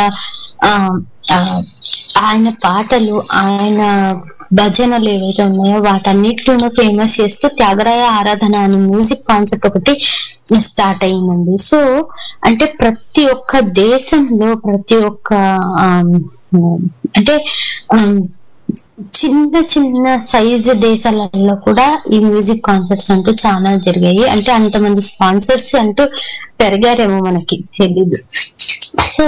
ఆయన పాటలు ఆయన భజనలు ఏవైతే ఉన్నాయో వాటన్నిటిలోనూ ఫేమస్ చేస్తూ త్యాగరాయ ఆరాధన అనే మ్యూజిక్ కాన్సెప్ట్ ఒకటి స్టార్ట్ అయిందండి సో అంటే ప్రతి ఒక్క దేశంలో ప్రతి ఒక్క ఆమ్, అంటే ఆమ్, చిన్న చిన్న సైజు దేశాలలో కూడా ఈ మ్యూజిక్ కాన్సర్ట్స్ అంటూ చాలా జరిగాయి అంటే అంతమంది స్పాన్సర్స్ అంటూ పెరిగారేమో మనకి తెలీదు సో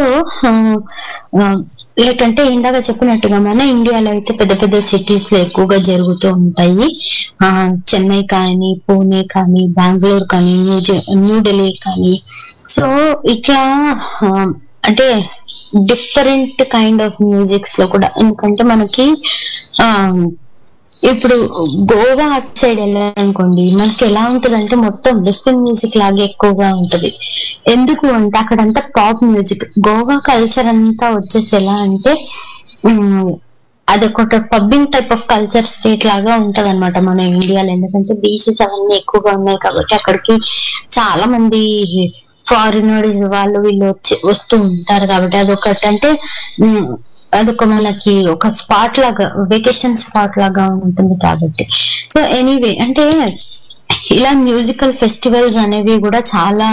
లేకంటే ఇందాక చెప్పినట్టుగా మన ఇండియాలో అయితే పెద్ద పెద్ద సిటీస్ లో ఎక్కువగా జరుగుతూ ఉంటాయి ఆ చెన్నై కానీ పూణే కానీ బెంగళూరు కానీ న్యూ న్యూఢిల్లీ కానీ సో ఇట్లా ఆ, అంటే డిఫరెంట్ కైండ్ ఆఫ్ మ్యూజిక్స్ లో కూడా ఎందుకంటే మనకి ఆ ఇప్పుడు గోవా అటు సైడ్ వెళ్ళాలనుకోండి మనకి ఎలా ఉంటది అంటే మొత్తం వెస్టర్న్ మ్యూజిక్ లాగే ఎక్కువగా ఉంటది ఎందుకు అంటే అక్కడంతా పాప్ మ్యూజిక్ గోవా కల్చర్ అంతా వచ్చేసి ఎలా అంటే ఉమ్, అదొక pubbing type of culture state లాగా ఉంటది అనమాట మన ఇండియాలో ఎందుకంటే బీచెస్ అవన్నీ ఎక్కువగా ఉన్నాయి కాబట్టి అక్కడికి చాలా మంది ఫారినర్స్ వాళ్ళు వీళ్ళు వచ్చి వస్తూ ఉంటారు కాబట్టి అదొకటి అంటే ఉమ్, అదొక మనకి ఒక స్పాట్ లాగా వెకేషన్ స్పాట్ లాగా ఉంటుంది కాబట్టి సో ఎనీవే అంటే ఇలా మ్యూజికల్ ఫెస్టివల్స్ అనేవి కూడా చాలా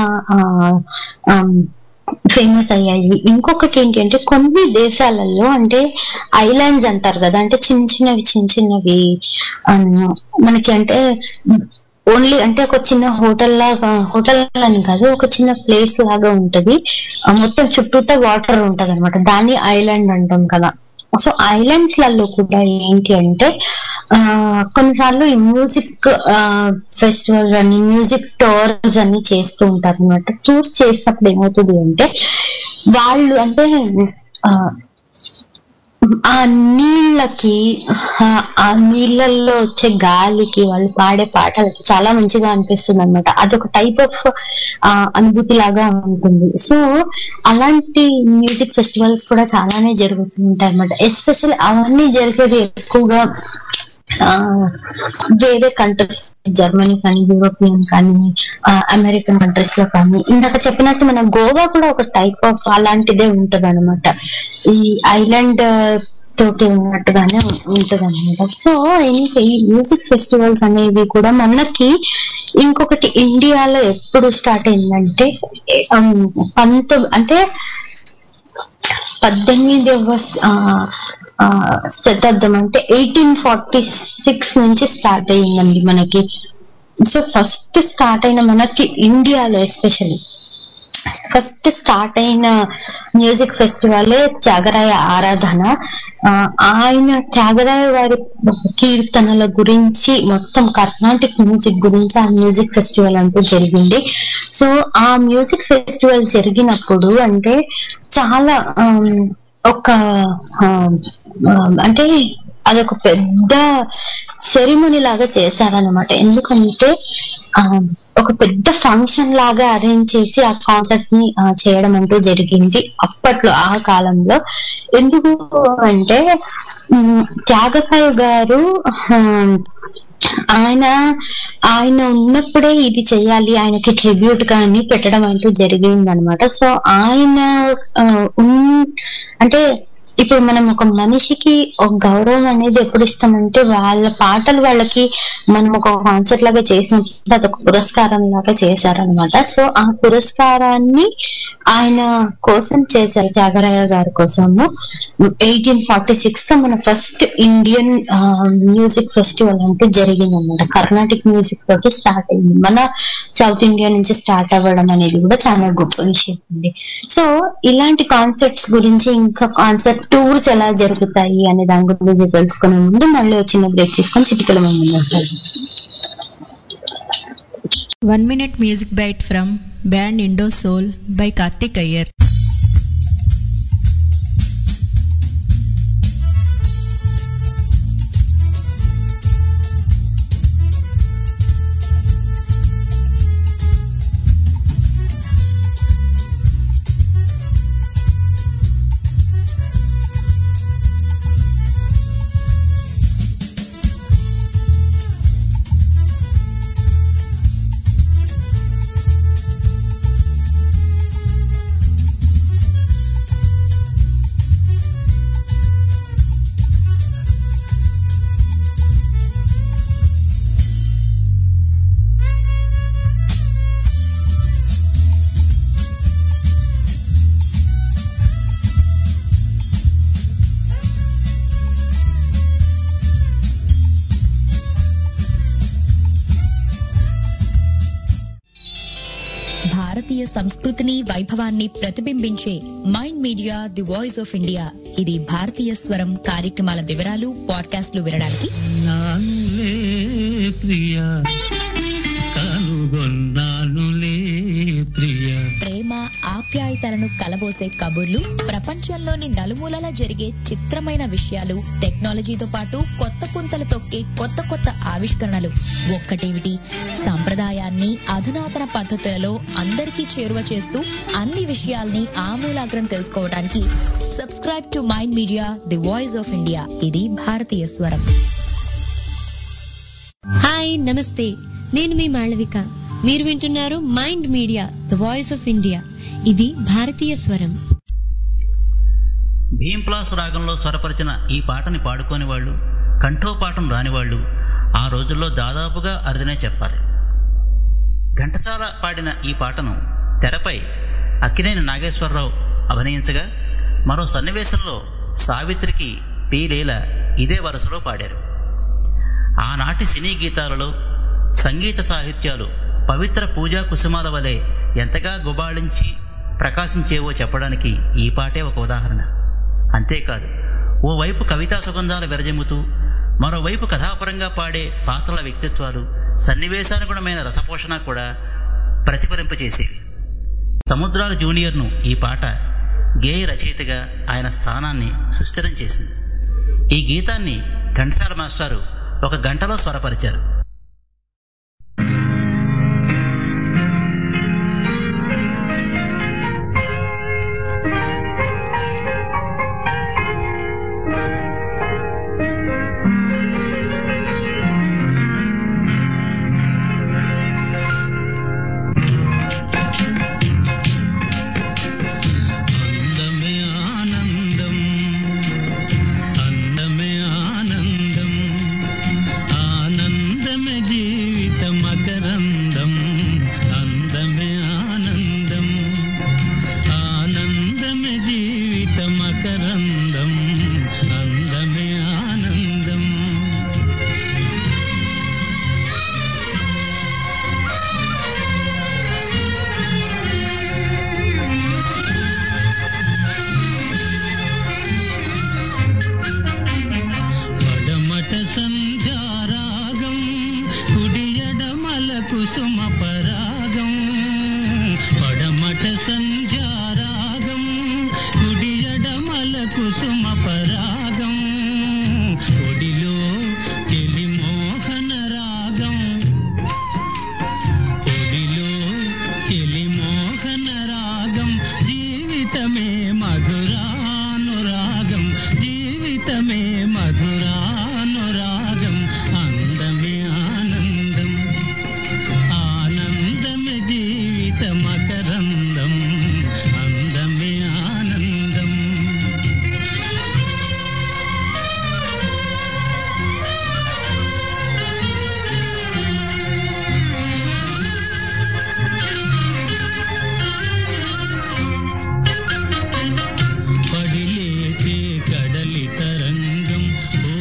ఫేమస్ అయ్యాయి ఇంకొకటి ఏంటి అంటే కొన్ని దేశాలలో అంటే ఐలాండ్స్ అంటారు కదా అంటే చిన్న చిన్నవి చిన్న చిన్నవి ఆమ్, మనకి అంటే ఓన్లీ అంటే ఒక చిన్న హోటల్ లాగా హోటల్ అని కాదు ఒక చిన్న ప్లేస్ లాగా ఉంటది ఆ, మొత్తం చుట్టూతా వాటర్ ఉంటది అనమాట దాన్ని ఐలాండ్ అంటాం కదా సో ఐలాండ్స్ లలో కూడా ఏంటి అంటే ఆ కొన్నిసార్లు ఈ మ్యూజిక్ ఫెస్టివల్స్ అని మ్యూజిక్ టూర్స్ అని చేస్తూ ఉంటారు అనమాట టూర్స్ చేసినప్పుడు ఏమవుతుంది అంటే వాళ్ళు అంటే ఆ, ఆ నీళ్ళకి ఆ- ఆ నీళ్ళల్లో వచ్చే గాలికి వాళ్ళు పాడే పాటలకి చాలా మంచిగా అనిపిస్తుంది అనమాట అదొక టైప్ ఆఫ్ అనుభూతి లాగా ఉంటుంది సో అలాంటి మ్యూజిక్ ఫెస్టివల్స్ కూడా చాలానే జరుగుతూ ఉంటాయి అనమాట ఎస్పెషల్ అవన్నీ జరిగేది ఎక్కువగా ఆ, వేరే కంట్రీస్ జర్మనీ కానీ యూరోపియన్ కానీ ఆ, అమెరికన్ కంట్రీస్ లో కానీ ఇందాక చెప్పినట్టు మన గోవా కూడా ఒక టైప్ ఆఫ్ అలాంటిదే ఉంటది అనమాట ఈ ఐలాండ్ తోటి ఉన్నట్టుగానే ఉంటది అనమాట సో ఇంకా ఈ మ్యూజిక్ ఫెస్టివల్స్ అనేవి కూడా మనకి ఇంకొకటి ఇండియాలో ఎప్పుడు స్టార్ట్ అయిందంటే ఉమ్, పంతొమ్మిది అంటే పద్దెనిమిదవ స- ఆ, ఆ, శతాబ్దం అంటే ఎయిటీన్ ఫార్టీ సిక్స్ నుంచి స్టార్ట్ అయ్యిందండి మనకి సో ఫస్ట్ స్టార్ట్ అయిన మనకి ఇండియాలో ఎస్పెషల్లీ ఫస్ట్ స్టార్ట్ అయిన మ్యూజిక్ ఫెస్టివల్ త్యాగరాయ ఆరాధన ఆ, ఆయన త్యాగరాయ వారి కీర్తనల గురించి మొత్తం కర్ణాటిక్ మ్యూజిక్ గురించి ఆ మ్యూజిక్ ఫెస్టివల్ అంటూ జరిగింది సో ఆ మ్యూజిక్ ఫెస్టివల్ జరిగినప్పుడు అంటే చాలా ఆమ్, ఒక ఆమ్, ఆమ్, అంటే అదొక పెద్ద సెరిమనీ లాగా చేశారనమాట ఎందుకంటే ఆ ఒక పెద్ద ఫంక్షన్ లాగా అరేంజ్ చేసి ఆ కాన్సర్ట్ ని ఆ, చేయడం అంటూ జరిగింది అప్పట్లో ఆ కాలంలో ఎందుకు అంటే ఉమ్, త్యాగరాయ గారు ఆ, ఆయన ఆయన ఉన్నప్పుడే ఇది చేయాలి ఆయనకి ట్రిబ్యూట్ కానీ పెట్టడం అంటూ జరిగింది అనమాట సో ఆయన ఆ, ఉన్- అంటే ఇప్పుడు మనం ఒక మనిషికి ఒక గౌరవం అనేది ఎప్పుడు ఇస్తామంటే వాళ్ళ పాటలు వాళ్ళకి మనం ఒక కాన్సర్ట్ లాగా చేసినప్పుడు అదొక పురస్కారం లాగా చేశారనమాట సో ఆ పురస్కారాన్ని ఆయన కోసం చేశారు త్యాగరాయ గారి కోసము ఎయిటీన్ ఫార్టీ సిక్స్ లో మన ఫస్ట్ ఇండియన్ మ్యూజిక్ ఫెస్టివల్ అంటే జరిగింది అనమాట కర్ణాటిక్ మ్యూజిక్ తోటి స్టార్ట్ అయింది మన సౌత్ ఇండియా నుంచి స్టార్ట్ అవ్వడం అనేది కూడా చాలా గొప్ప విషయం అండి సో ఇలాంటి కాన్సెప్ట్స్ గురించి ఇంకా కాన్సెప్ట్ టూర్స్ ఎలా జరుగుతాయి అనే దాని గురించి తెలుసుకునే ముందు మళ్ళీ ఒక చిన్న బ్రేక్ తీసుకొని చిటికల ముందు మాట్లాడదాం. One minute music bite from band Indo Soul by Karthik Iyer. భారతీయ సంస్కృతిని వైభవాన్ని ప్రతిబింబించే mind media the voice of India ఇది భారతీయ స్వరం కార్యక్రమాల వివరాలు పాడ్కాస్ట్లు వినడానికి నానులే ప్రియ కనుగొన్నానులే ప్రియ ప్రేమ ఆప్యాయతలను కలబోసే కబుర్లు ప్రపంచంలోని నలుమూలలా జరిగే చిత్రమైన విషయాలు టెక్నాలజీతో పాటు కొత్త పుంతలు తొక్కే కొత్త కొత్త ఆవిష్కరణలు ఒక్కటేమిటి సంప్రదాయాన్ని అధునాతన పద్ధతులలో అందరికీ చేరువ చేస్తూ అన్ని విషయాల్ని ఆమూలాగ్రం తెలుసుకోవడానికి subscribe to mind media the voice of India ఇది భారతీయ స్వరం హాయ్ నమస్తే నేను మీ మాళవిక మీరు వింటున్నారు mind media the voice of India ఇది భారతీయ స్వరం భీంప్లాస్ రాగంలో స్వరపరిచిన ఈ పాటని పాడుకోని వాళ్ళు కంఠోపాఠం రానివాళ్ళు ఆ రోజుల్లో దాదాపుగా అరుదనే చెప్పాలి ఘంటసాల పాడిన ఈ పాటను తెరపై అక్కినేని నాగేశ్వరరావు అభినయించగా మరో సన్నివేశంలో సావిత్రికి పి లీల ఇదే వరుసలో పాడారు ఆనాటి సినీ గీతాలలో సంగీత సాహిత్యాలు పవిత్ర పూజా కుసుమాల వలె ఎంతగా గుబాళించి ప్రకాశించేవో చెప్పడానికి ఈ పాటే ఒక ఉదాహరణ అంతేకాదు ఓవైపు కవితా సుగంధాలు విరజిమ్ముతూ మరోవైపు కథాపరంగా పాడే పాత్రల వ్యక్తిత్వాలు సన్నివేశానుగుణమైన రసపోషణ కూడా ప్రతిఫలింపచేసేవి సముద్రాల జూనియర్ను ఈ పాట గేయ రచయితగా ఆయన స్థానాన్ని సుస్థిరం చేసింది ఈ గీతాన్ని ఘంటసాల మాస్టారు ఒక గంటలో స్వరపరిచారు అందమే ఆనందం అందమే ఆనందం ఆనందమే జీవిత మకరందం అందమే ఆనందం ఆనందమే జీవిత మకరందం అందమే ఆనందం పడమట సంధ్యారాగం కుడియడమల కుసుమ పరాగం పడమట సంధ్యారాగం కుడియడమల కుసుమ పరాగం ఒడిలో తెలి మోహన రాగం ఒడిలో తెలి మోహన రాగం జీవితమే మధురానురాగం జీవితమే మధురానురాగం అందమే ఆనందం ఆనందమే జీవిత మకరందం అందమే ఆనందం పడిలేచే కడలి తరంగం ఓ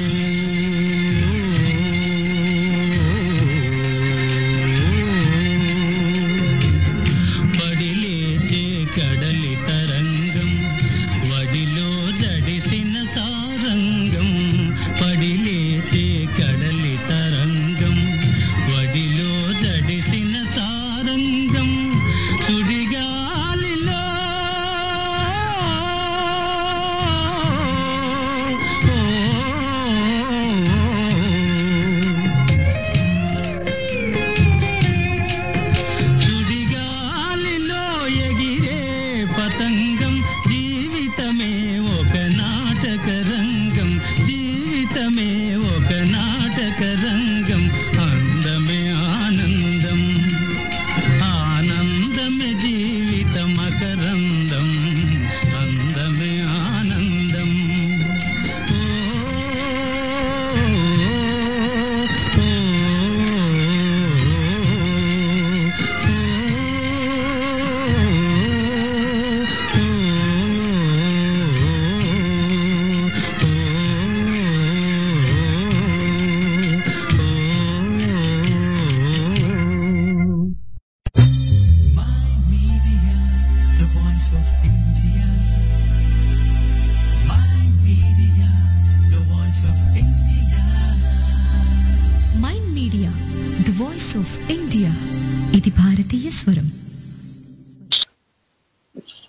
పడిలేచే కడలి తరంగం వడిలో దడిసిన సారంగం పడిలేచే కడలి తరంగం వడిలో దడిసిన సారంగం సుడిగాలిలో సుడిగాలిలో ఎగిరే పతంగం జీవితమే ఒక నాటక రంగం జీవితమే ఒక నాటక రంగం అందమే ఆనందం ఆనందమే జీవిత మకరందం అందమే ఆనందం The voice of India. My media, the voice of India. Mind media the voice of India ఇది భారతీయ స్వరం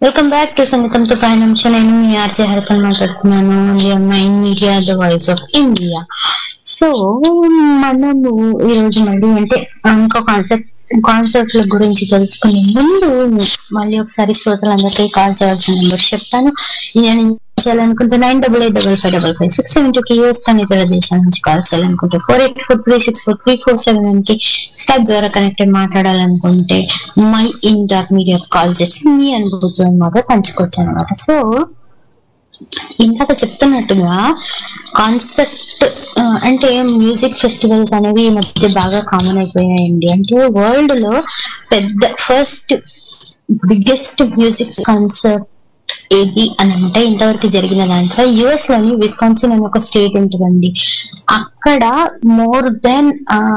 వెల్కమ్ బ్యాక్ టు సంగీతంతో పయనించ నేను మీ ఆర్జే హరితను మాట్లాడుతున్నాను mind media the voice of India so మనము ఈ రోజు మళ్ళీ అంటే ఇంకో కాన్సెప్ట్ కాన్సెప్ట్ల గురించి తెలుసుకునే ముందు మళ్ళీ ఒకసారి శ్రోతలందరికీ కాల్ చేయాల్సిన నెంబర్ చెప్తాను నేను చేయాలనుకుంటే nine double eight double five double five six seven two కి యూఎస్ కానీ ఇతర దేశాల నుంచి కాల్ చేయాలనుకుంటే four eight four three six four three four seven కి స్కైప్ ద్వారా కనెక్ట్ అయి మాట్లాడాలనుకుంటే mind dot media call చేసి మీ అనుభూతులను మాతో పంచుకోవచ్చు అనమాట సో ఇందాక చెప్తున్నట్టుగా కాన్సెప్ట్ అంటే మ్యూజిక్ ఫెస్టివల్స్ అనేవి ఈ మధ్య బాగా కామన్ అయిపోయాయండి అంటే వరల్డ్ లో పెద్ద ఫస్ట్ బిగ్గెస్ట్ మ్యూజిక్ కాన్సర్ట్ ఏది అని అంటే ఇంతవరకు జరిగిన దాంట్లో యుఎస్ లోని విస్కాన్సిన్ అని ఒక స్టేట్ ఉంటుందండి అక్కడ మోర్ దెన్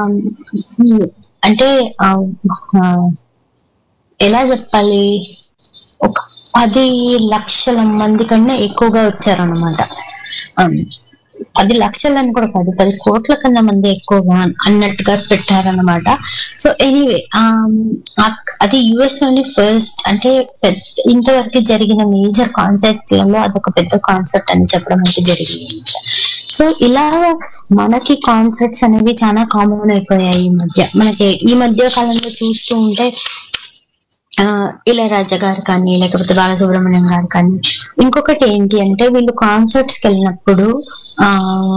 అంటే ఆ, ఆ, ఎలా చెప్పాలి ఒక పది లక్షల మంది కన్నా ఎక్కువగా వచ్చారనమాట పది లక్షలని కూడా కాదు పది కోట్ల కన్నా మంది ఎక్కువగా అన్నట్టుగా పెట్టారనమాట సో ఎనీవే అది యుఎస్ లోని ఫస్ట్ అంటే పెద్ద ఇంతవరకు జరిగిన మేజర్ కాన్సెప్ట్ లలో అదొక పెద్ద కాన్సెప్ట్ అని చెప్పడం అయితే జరిగింది సో ఇలా మనకి కాన్సెప్ట్స్ అనేవి చాలా కామన్ అయిపోయాయి ఈ మధ్య మనకి ఈ మధ్య కాలంలో చూస్తూ ఉంటే ఆ, ఇళయరాజా గారు కానీ లేకపోతే బాలసుబ్రహ్మణ్యం గారు కానీ ఇంకొకటి ఏంటి అంటే వీళ్ళు కాన్సర్ట్స్ కి వెళ్ళినప్పుడు ఆ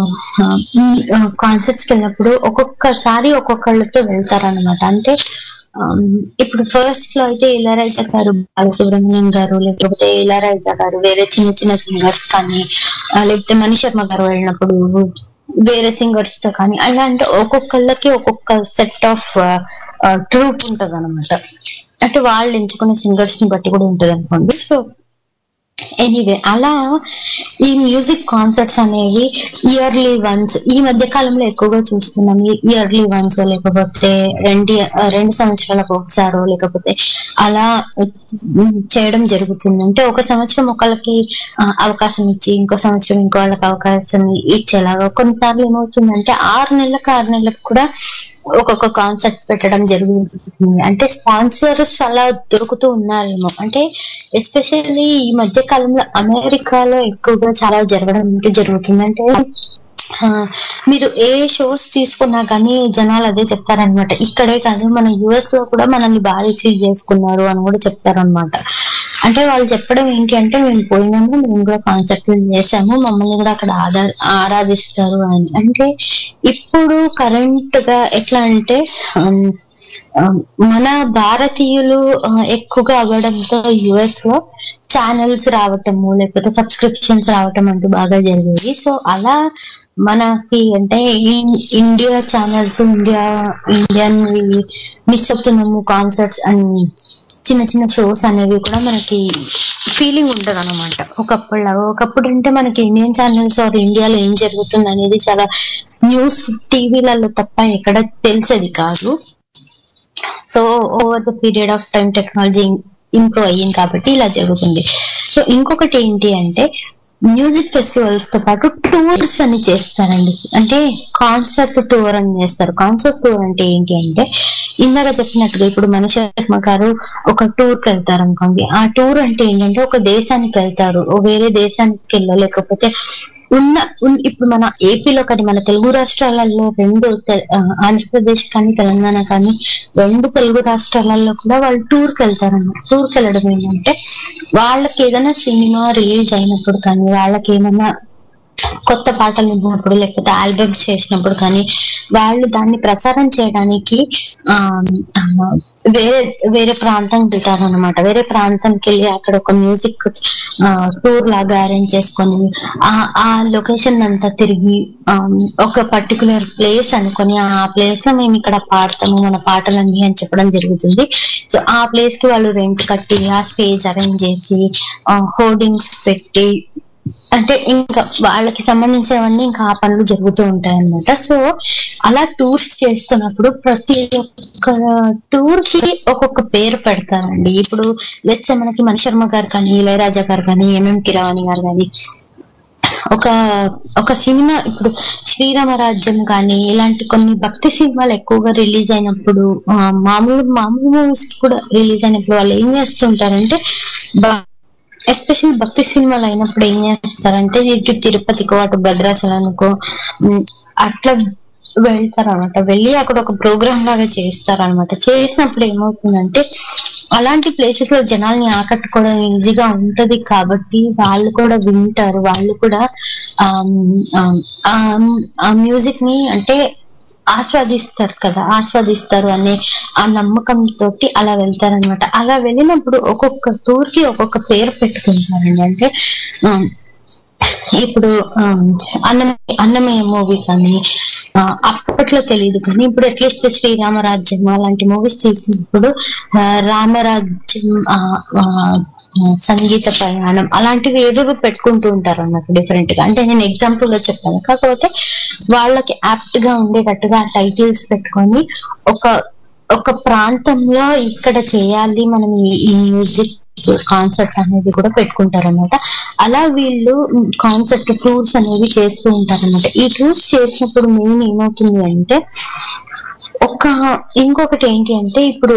కాన్సర్ట్స్ కి వెళ్ళినప్పుడు ఒక్కొక్కసారి ఒక్కొక్కళ్ళతో వెళ్తారన్నమాట అంటే ఆమ్, ఇప్పుడు ఫస్ట్ లో అయితే ఇళయరాజా గారు బాలసుబ్రహ్మణ్యం గారు లేకపోతే ఇళయరాజా గారు వేరే చిన్న చిన్న సింగర్స్ కానీ ఆ, లేకపోతే మణి శర్మ గారు వెళ్ళినప్పుడు వేరే సింగర్స్ తో కానీ అలా అంటే ఒక్కొక్కళ్ళకి ఒక్కొక్క సెట్ ఆఫ్ ట్రూప్ ఉంటది అనమాట అంటే వాళ్ళు ఎంచుకునే సింగర్స్ ని బట్టి కూడా ఉంటది అనుకోండి సో ఎనీవే అలా ఈ మ్యూజిక్ కాన్సర్ట్స్ అనేవి ఇయర్లీ వన్స్ ఈ మధ్య కాలంలో ఎక్కువగా చూస్తున్నాం ఇయర్లీ వన్స్ లేకపోతే రెండు రెండు సంవత్సరాలకు ఒకసారో లేకపోతే అలా ఉమ్, చేయడం జరుగుతుంది అంటే ఒక సంవత్సరం ఒకళ్ళకి ఆ, అవకాశం ఇచ్చి ఇంకో సంవత్సరం ఇంకో వాళ్ళకి అవకాశం ఇచ్చేలాగా కొన్నిసార్లు ఏమవుతుందంటే ఆరు నెలలకు ఆరు నెలలకు కూడా ఒక్కొక్క కాన్సెప్ట్ పెట్టడం జరుగుతుంది అంటే స్పాన్సర్స్ అలా దొరుకుతూ ఉన్నారేమో అంటే ఎస్పెషల్లీ ఈ మధ్య కాలంలో అమెరికాలో ఎక్కువగా చాలా జరగడం ఏంటి జరుగుతుంది అంటే ఆ, మీరు ఏ షోస్ తీసుకున్నా కానీ జనాలు అదే చెప్తారనమాట ఇక్కడే కాదు మన యుఎస్ లో కూడా మనల్ని బాగా రిసీవ్ చేసుకున్నారు అని కూడా చెప్తారనమాట అంటే వాళ్ళు చెప్పడం ఏంటి అంటే మేము పోయినాము మేము కూడా కాన్సెప్ట్ చేసాము మమ్మల్ని కూడా అక్కడ ఆదా ఆరాధిస్తారు అని అంటే ఇప్పుడు కరెంట్ గా ఎట్లా అంటే ఆమ్, ఆమ్, మన భారతీయులు ఆ, ఎక్కువగా అవ్వడంతో యుఎస్ లో ఛానల్స్ రావటము లేకపోతే సబ్స్క్రిప్షన్స్ రావటం అంటూ బాగా జరిగేవి సో అలా మనకి అంటే ఈ- India channels India Indian miss అవుతున్నాము కాన్సర్ట్స్ అండ్ చిన్న చిన్న షోస్ అనేవి కూడా మనకి ఫీలింగ్ ఉంటది అనమాట ఒకప్పుడు ఒకప్పుడు అంటే మనకి ఇండియన్ ఛానల్స్ ఆర్ ఇండియాలో ఏం జరుగుతుంది అనేది చాలా న్యూస్ టీవీలలో తప్ప ఎక్కడ తెలిసేది కాదు so over the period of time technology improve అయ్యింది కాబట్టి ఇలా జరుగుతుంది సో ఇంకొకటి ఏంటి అంటే మ్యూజిక్ ఫెస్టివల్స్ తో పాటు టూర్స్ అని చేస్తారండి అంటే కాన్సర్ట్ టూర్ అని చేస్తారు కాన్సర్ట్ టూర్ అంటే ఏంటి అంటే ఇందాక చెప్పినట్టుగా ఇప్పుడు మన శర్మ గారు ఒక టూర్ కి వెళ్తారు అనుకోండి ఆ టూర్ అంటే ఏంటంటే ఒక దేశానికి వెళ్తారు ఓ వేరే దేశానికి వెళ్ళలేకపోతే ఉన్న ఉన్- ఇప్పుడు మన ఏపీలో కానీ మన తెలుగు రాష్ట్రాలలో రెండు తె- ఆ, ఆంధ్రప్రదేశ్ కానీ తెలంగాణ కానీ రెండు తెలుగు రాష్ట్రాలలో కూడా వాళ్ళు టూర్ కి వెళ్తారన్నమాట టూర్ కి వెళ్ళడం ఏంటంటే వాళ్ళకి ఏదైనా సినిమా రిలీజ్ అయినప్పుడు కానీ వాళ్ళకి ఏమైనా కొత్త పాటలు విన్నప్పుడు లేకపోతే ఆల్బమ్స్ చేసినప్పుడు కానీ వాళ్ళు దాన్ని ప్రసారం చేయడానికి ఆ ఆ, వేరే వేరే ప్రాంతానికి వెళ్తారు అనమాట వేరే ప్రాంతానికి వెళ్ళి అక్కడ ఒక మ్యూజిక్ టూర్ లాగా అరేంజ్ చేసుకొని ఆ ఆ లొకేషన్ అంతా తిరిగి ఆ, ఒక పర్టికులర్ ప్లేస్ అనుకొని ఆ ప్లేస్ లో మేము ఇక్కడ పాడతాము మన పాటలన్నీ అని చెప్పడం జరుగుతుంది సో ఆ ప్లేస్ కి వాళ్ళు రెంట్ కట్టి ఆ స్టేజ్ అరేంజ్ చేసి హోర్డింగ్స్ పెట్టి అంటే ఇంకా వాళ్ళకి సంబంధించినవన్నీ ఇంకా ఆ పనులు జరుగుతూ ఉంటాయి అన్నమాట సో అలా టూర్స్ చేస్తున్నప్పుడు ప్రతి ఒక్క టూర్ కి ఒక్కొక్క పేరు పెడతారండి ఇప్పుడు లెట్స్ మనకి మణి శర్మ గారు కానీ ఇళయరాజా గారు కానీ ఎంఎం కిరవాణి గారు కానీ ఒక ఒక సినిమా ఇప్పుడు శ్రీరామరాజ్యం కానీ ఇలాంటి కొన్ని భక్తి సినిమాలు ఎక్కువగా రిలీజ్ అయినప్పుడు ఆ, మామూలు మామూలు మూవీస్ కి కూడా రిలీజ్ అయినప్పుడు వాళ్ళు ఏం చేస్తుంటారంటే ఎస్పెషల్ భక్తి సినిమాలు అయినప్పుడు ఏం చేస్తారంటే ఇటు తిరుపతికో అటు భద్రాచలానికో ఉమ్, అట్లా వెళ్తారు అనమాట వెళ్ళి అక్కడ ఒక ప్రోగ్రామ్ లాగా చేస్తారు అనమాట చేసినప్పుడు ఏమవుతుందంటే అలాంటి ప్లేసెస్ లో జనాల్ని ఆకట్టుకోవడం ఈజీగా ఉంటది కాబట్టి వాళ్ళు కూడా వింటారు వాళ్ళు కూడా ఆమ్, ఆమ్, ఆమ్, ఆ మ్యూజిక్ ని అంటే ఆస్వాదిస్తారు కదా ఆస్వాదిస్తారు అనే ఆ నమ్మకం తోటి అలా వెళ్తారనమాట అలా వెళ్ళినప్పుడు ఒక్కొక్క టూర్ కి ఒక్కొక్క పేరు పెట్టుకుంటారండి అంటే ఆమ్, ఇప్పుడు ఆమ్, అన్నమయ్య అన్నమయ్య మూవీ కానీ ఆ, అప్పట్లో తెలియదు కానీ ఇప్పుడు అట్లీస్ట్ శ్రీరామరాజ్యం అలాంటి మూవీస్ తీసినప్పుడు ఆ, రామరాజ్యం ఆ, ఆ, సంగీత ప్రయాణం అలాంటివి ఏవేవో పెట్టుకుంటూ ఉంటారు అన్నట్టు డిఫరెంట్ గా అంటే నేను ఎగ్జాంపుల్ లో చెప్పాను కాకపోతే వాళ్ళకి యాప్ట్ గా ఉండేటట్టుగా టైటిల్స్ పెట్టుకొని ఒక ఒక ప్రాంతంలో ఇక్కడ చేయాలి మనం ఈ- ఈ మ్యూజిక్ కాన్సెప్ట్ అనేది కూడా పెట్టుకుంటారన్నమాట అలా వీళ్ళు కాన్సెప్ట్ టూర్స్ అనేవి చేస్తూ ఉంటారన్నమాట ఈ టూర్స్ చేసినప్పుడు మెయిన్ ఏమవుతుంది అంటే ఒక ఇంకొకటి ఏంటి అంటే ఇప్పుడు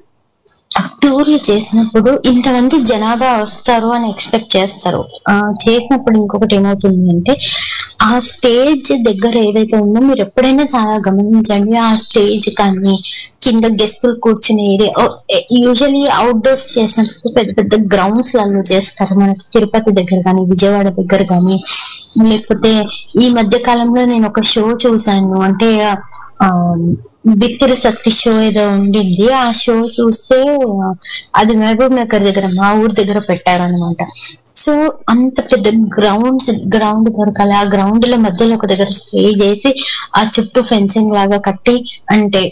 టూర్లు చేసినప్పుడు ఇంతమంది జనాభా వస్తారు అని ఎక్స్పెక్ట్ చేస్తారు ఆ చేసినప్పుడు ఇంకొకటి ఏమవుతుంది అంటే ఆ స్టేజ్ దగ్గర ఏదైతే ఉందో మీరు ఎప్పుడైనా చాలా గమనించండి ఆ స్టేజ్ కానీ కింద గెస్టులు కూర్చునే ఏరియా యూజువలీ అవుట్డోర్స్ చేసినప్పుడు పెద్ద పెద్ద గ్రౌండ్స్ లలో చేస్తారు మనకి తిరుపతి దగ్గర కానీ విజయవాడ దగ్గర కానీ లేకపోతే ఈ మధ్య కాలంలో నేను ఒక షో చూసాను అంటే ఆ బిత్తిరి శక్తి షో ఏదో ఉండింది ఆ షో చూస్తే ఆ, అది మహబూబ్ నగర్ దగ్గర మా ఊరు దగ్గర పెట్టారనమాట సో అంత పెద్ద గ్రౌండ్స్ గ్రౌండ్ దొరకాలి ఆ గ్రౌండ్ లో మధ్యలో ఒక దగ్గర స్టే చేసి ఆ చుట్టూ ఫెన్సింగ్ లాగా కట్టి అంటే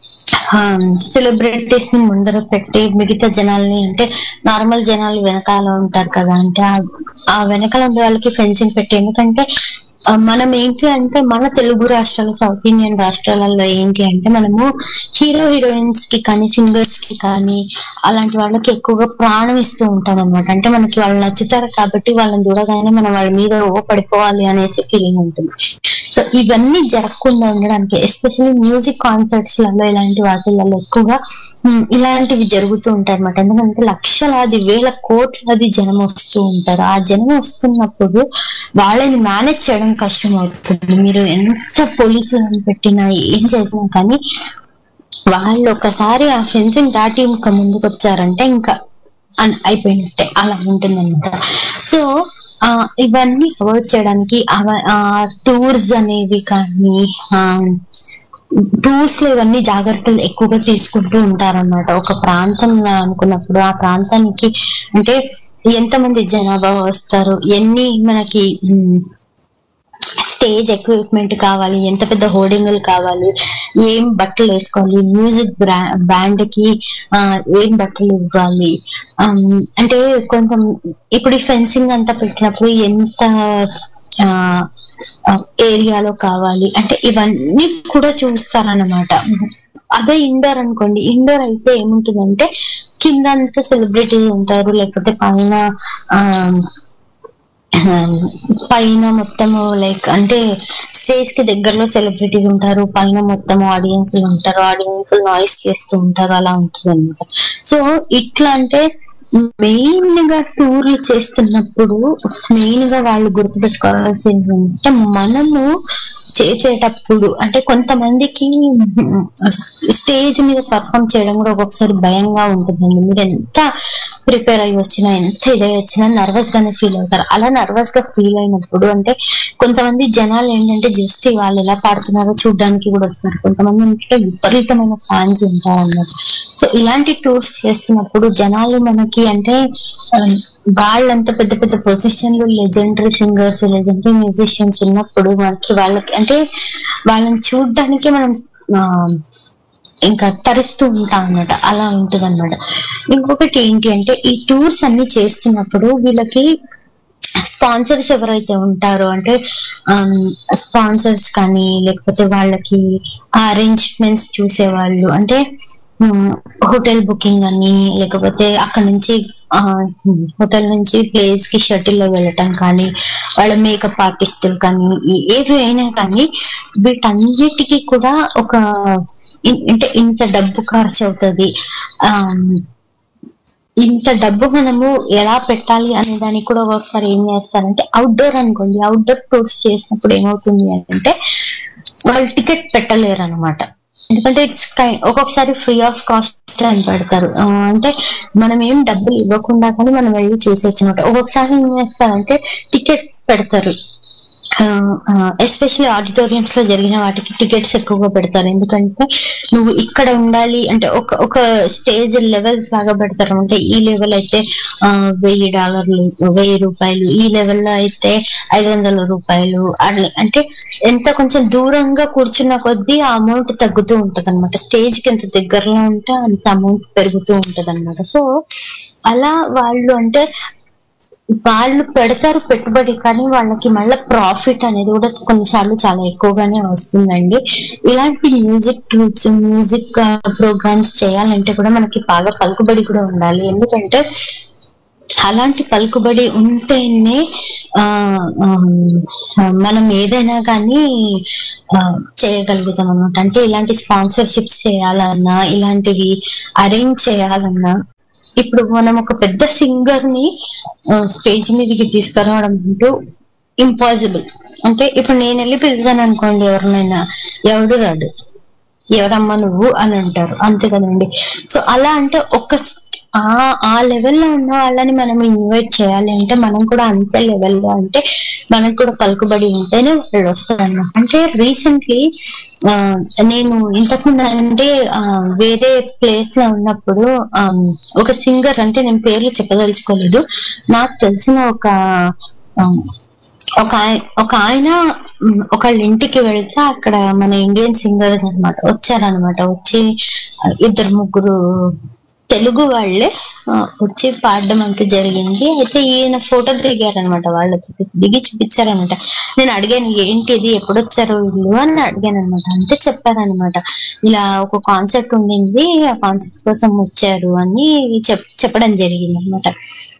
సెలబ్రిటీస్ ని ముందర పెట్టి మిగతా జనాల్ని అంటే నార్మల్ జనాలు వెనకాల ఉంటారు కదా అంటే ఆ- ఆ వెనకాల ఉండే వాళ్ళకి ఫెన్సింగ్ పెట్టి ఎందుకంటే ఆ, మనం ఏంటి అంటే మన తెలుగు రాష్ట్రాలు సౌత్ ఇండియన్ రాష్ట్రాలలో ఏంటి అంటే మనము హీరో హీరోయిన్స్ కి కానీ సింగర్స్ కి కానీ అలాంటి వాళ్ళకి ఎక్కువగా ప్రాణం ఇస్తూ ఉంటాం అనమాట అంటే మనకి వాళ్ళు నచ్చుతారు కాబట్టి వాళ్ళని చూడగానే మనం వాళ్ళ మీద ఓ పడిపోవాలి అనేసి ఫీలింగ్ ఉంటుంది సో ఇవన్నీ జరగకుండా ఉండడానికి ఎస్పెషల్లీ మ్యూజిక్ కాన్సర్ట్స్ లలో ఇలాంటి వాటిలలో ఎక్కువగా ఉమ్, ఇలాంటివి జరుగుతూ ఉంటాయి అనమాట ఎందుకంటే లక్షలాది వేల కోట్లాది జనం వస్తూ ఉంటారు ఆ జనం వస్తున్నప్పుడు వాళ్ళని మేనేజ్ చేయడం కష్టం అవుతుంది మీరు ఎంత పోలీసులను పెట్టినా ఏం చేసినా కానీ వాళ్ళు ఒకసారి ఆ ఫెన్సింగ్ దాటి ఇంకా ముందుకు వచ్చారంటే ఇంకా అన్- అయిపోయినట్టే అలా ఉంటుందన్నమాట సో ఆ ఇవన్నీ అవాయిడ్ చేయడానికి అవ- ఆ టూర్స్ అనేవి కానీ ఆ టూర్స్ లో ఇవన్నీ జాగ్రత్తలు ఎక్కువగా తీసుకుంటూ ఉంటారన్నమాట ఒక ప్రాంతం అనుకున్నప్పుడు ఆ ప్రాంతానికి అంటే ఎంతమంది జనాభా వస్తారు ఎన్ని మనకి ఉమ్, స్టేజ్ ఎక్విప్మెంట్ కావాలి ఎంత పెద్ద హోర్డింగులు కావాలి ఏం బట్టలు వేసుకోవాలి మ్యూజిక్ బ్యాండ్ కి ఆ, ఏం బట్టలు ఇవ్వాలి ఆమ్, అంటే కొంచెం ఇప్పుడు ఈ ఫెన్సింగ్ అంతా పెట్టినప్పుడు ఎంత ఆ, ఆ, ఏరియాలో కావాలి అంటే ఇవన్నీ కూడా చూస్తారన్నమాట అదే ఇండోర్ అనుకోండి ఇండోర్ అయితే ఏముంటుందంటే కింద అంతా సెలబ్రిటీ ఉంటారు లేకపోతే పైన ఆ పైన మొత్తము లైక్ అంటే స్టేజ్ కి దగ్గరలో సెలబ్రిటీస్ ఉంటారు పైన మొత్తం ఆడియన్స్ ఉంటారు ఆడియన్స్ నాయిస్ చేస్తూ ఉంటారు అలా ఉంటుంది అనమాట సో ఇట్లా అంటే మెయిన్ గా టూర్లు చేస్తున్నప్పుడు మెయిన్ గా వాళ్ళు గుర్తుపెట్టుకోవాల్సింది అంటే మనము చేసేటప్పుడు అంటే కొంతమందికి స్టేజ్ మీద పర్ఫామ్ చేయడం కూడా ఒక్కొక్కసారి భయంగా ఉంటుందండి మీరు ఎంత ప్రిపేర్ అయ్యి వచ్చినా ఎంత ఇదై వచ్చినా నర్వస్ గానే ఫీల్ అవుతారు అలా నర్వస్ గా ఫీల్ అయినప్పుడు అంటే కొంతమంది జనాలు ఏంటంటే జస్ట్ వాళ్ళు ఎలా పాడుతున్నారో చూడడానికి కూడా వస్తారు కొంతమంది అంటే విపరీతమైన ఫ్యాన్స్ ఉంటారు అన్నమాట సో ఇలాంటి టూర్స్ చేస్తున్నప్పుడు జనాలు మనకి అంటే ఆ, వాళ్ళంత పెద్ద పెద్ద పొజిషన్లు లెజెండరీ సింగర్స్ లెజెండరీ మ్యూజిషియన్స్ ఉన్నప్పుడు మనకి వాళ్ళకి అంటే వాళ్ళని చూడడానికి మనం ఆ, ఇంకా తరిస్తూ ఉంటాం అన్నమాట అలా ఉంటుంది అనమాట ఇంకొకటి ఏంటి అంటే ఈ టూర్స్ అన్ని చేస్తున్నప్పుడు వీళ్ళకి స్పాన్సర్స్ ఎవరైతే ఉంటారో అంటే స్పాన్సర్స్ కానీ లేకపోతే వాళ్ళకి అరేంజ్మెంట్స్ చూసేవాళ్ళు అంటే హోటల్ బుకింగ్ అని లేకపోతే అక్కడ నుంచి హోటల్ నుంచి ప్లేస్ కి షటిల్ లో వెళ్ళటం కానీ వాళ్ళ మేకప్ ఆర్టిస్టులు కానీ ఈ- ఏవి అయినా కానీ వీటన్నిటికీ కూడా ఒక ఇన్- అంటే ఇంత డబ్బు ఖర్చు అవుతుంది ఇంత డబ్బు మనము ఎలా పెట్టాలి అనే దానికి కూడా ఒక్కొక్కసారి ఏం చేస్తారంటే అవుట్డోర్ అనుకోండి అవుట్డోర్ టూర్స్ చేసినప్పుడు ఏమవుతుంది అంటే వాళ్ళు టికెట్ పెట్టలేరు అనమాట ఎందుకంటే ఇట్స్ కై ఒక్కొక్కసారి ఫ్రీ ఆఫ్ కాస్ట్ అని పెడతారు ఆ, అంటే మనం ఏం డబ్బులు ఇవ్వకుండా కానీ మనం వెళ్ళి చూసేచ్చు అనమాట ఒక్కొక్కసారి ఏం చేస్తారంటే టికెట్ పెడతారు ఎస్పెషల్లీ ఆడిటోరియంస్ లో జరిగిన వాటికి టికెట్స్ ఎక్కువగా పెడతారు ఎందుకంటే నువ్వు ఇక్కడ ఉండాలి అంటే ఒక ఒక స్టేజ్ లెవెల్స్ లాగా పెడతారు అంటే ఈ లెవెల్ అయితే ఆ, వెయ్యి డాలర్లు వెయ్యి రూపాయలు ఈ లెవెల్లో అయితే ఐదు వందల రూపాయలు అట్లా అంటే ఎంత కొంచెం దూరంగా కూర్చున్న కొద్దీ ఆ అమౌంట్ తగ్గుతూ ఉంటది అనమాట స్టేజ్ కి ఎంత దగ్గరలో ఉంటే అంత అమౌంట్ పెరుగుతూ ఉంటది అనమాట సో అలా వాళ్ళు అంటే వాళ్ళు పెడతారు పెట్టుబడి కానీ వాళ్ళకి మళ్ళీ ప్రాఫిట్ అనేది కూడా కొన్నిసార్లు చాలా ఎక్కువగానే వస్తుందండి ఇలాంటి మ్యూజిక్ ట్రూప్స్ మ్యూజిక్ ప్రోగ్రామ్స్ చేయాలంటే కూడా మనకి బాగా పలుకుబడి కూడా ఉండాలి ఎందుకంటే అలాంటి పలుకుబడి ఉంటేనే ఆ ఆ, మనం ఏదైనా కానీ ఆ, చేయగలుగుతాం అనమాట అంటే ఇలాంటి స్పాన్సర్షిప్స్ చేయాలన్నా ఇలాంటివి అరేంజ్ చేయాలన్నా ఇప్పుడు మనం ఒక పెద్ద సింగర్ ని స్టేజ్ మీదకి తీసుకురావడం అంటూ ఇంపాసిబుల్ అంటే ఇప్పుడు నేను వెళ్ళి పిలిచాను అనుకోండి ఎవరినైనా ఎవడు రాడు ఎవరమ్మా నువ్వు అని అంటారు అంతే కదండి సో అలా అంటే ఒక స్- ఆ ఆ లెవెల్లో ఉన్న వాళ్ళని మనం ఇన్వైట్ చేయాలి అంటే మనం కూడా అంతే లెవెల్లో అంటే మనకు కూడా పలుకుబడి ఉంటేనే వాళ్ళు వస్తారన్నమాట అంటే రీసెంట్లీ నేను ఇంతకుముందు అంటే ఆ, వేరే ప్లేస్ లో ఉన్నప్పుడు ఆ, ఒక సింగర్ అంటే నేను పేర్లు చెప్పదలుచుకోలేదు నాకు తెలిసిన ఒక ఆ, ఒక ఆయ- ఒక ఆయన మ్, ఒకళ్ళ ఇంటికి వెళ్తే అక్కడ మన ఇండియన్ సింగర్స్ అన్నమాట వచ్చారనమాట వచ్చి ఆ, ఇద్దరు ముగ్గురు తెలుగు వాళ్ళే ఆ, వచ్చి పాడడం అంటూ జరిగింది అయితే ఈయన ఫోటో దిగారనమాట వాళ్ళతో దిగి చూపించారనమాట నేను అడిగాను ఏంటి ఇది ఎప్పుడు వచ్చారు వీళ్ళు అని అడిగాను అనమాట అంటే చెప్పారనమాట ఇలా ఒక కాన్సెప్ట్ ఉండింది ఆ కాన్సెప్ట్ కోసం వచ్చారు అని చెప్ చెప్పడం జరిగింది అనమాట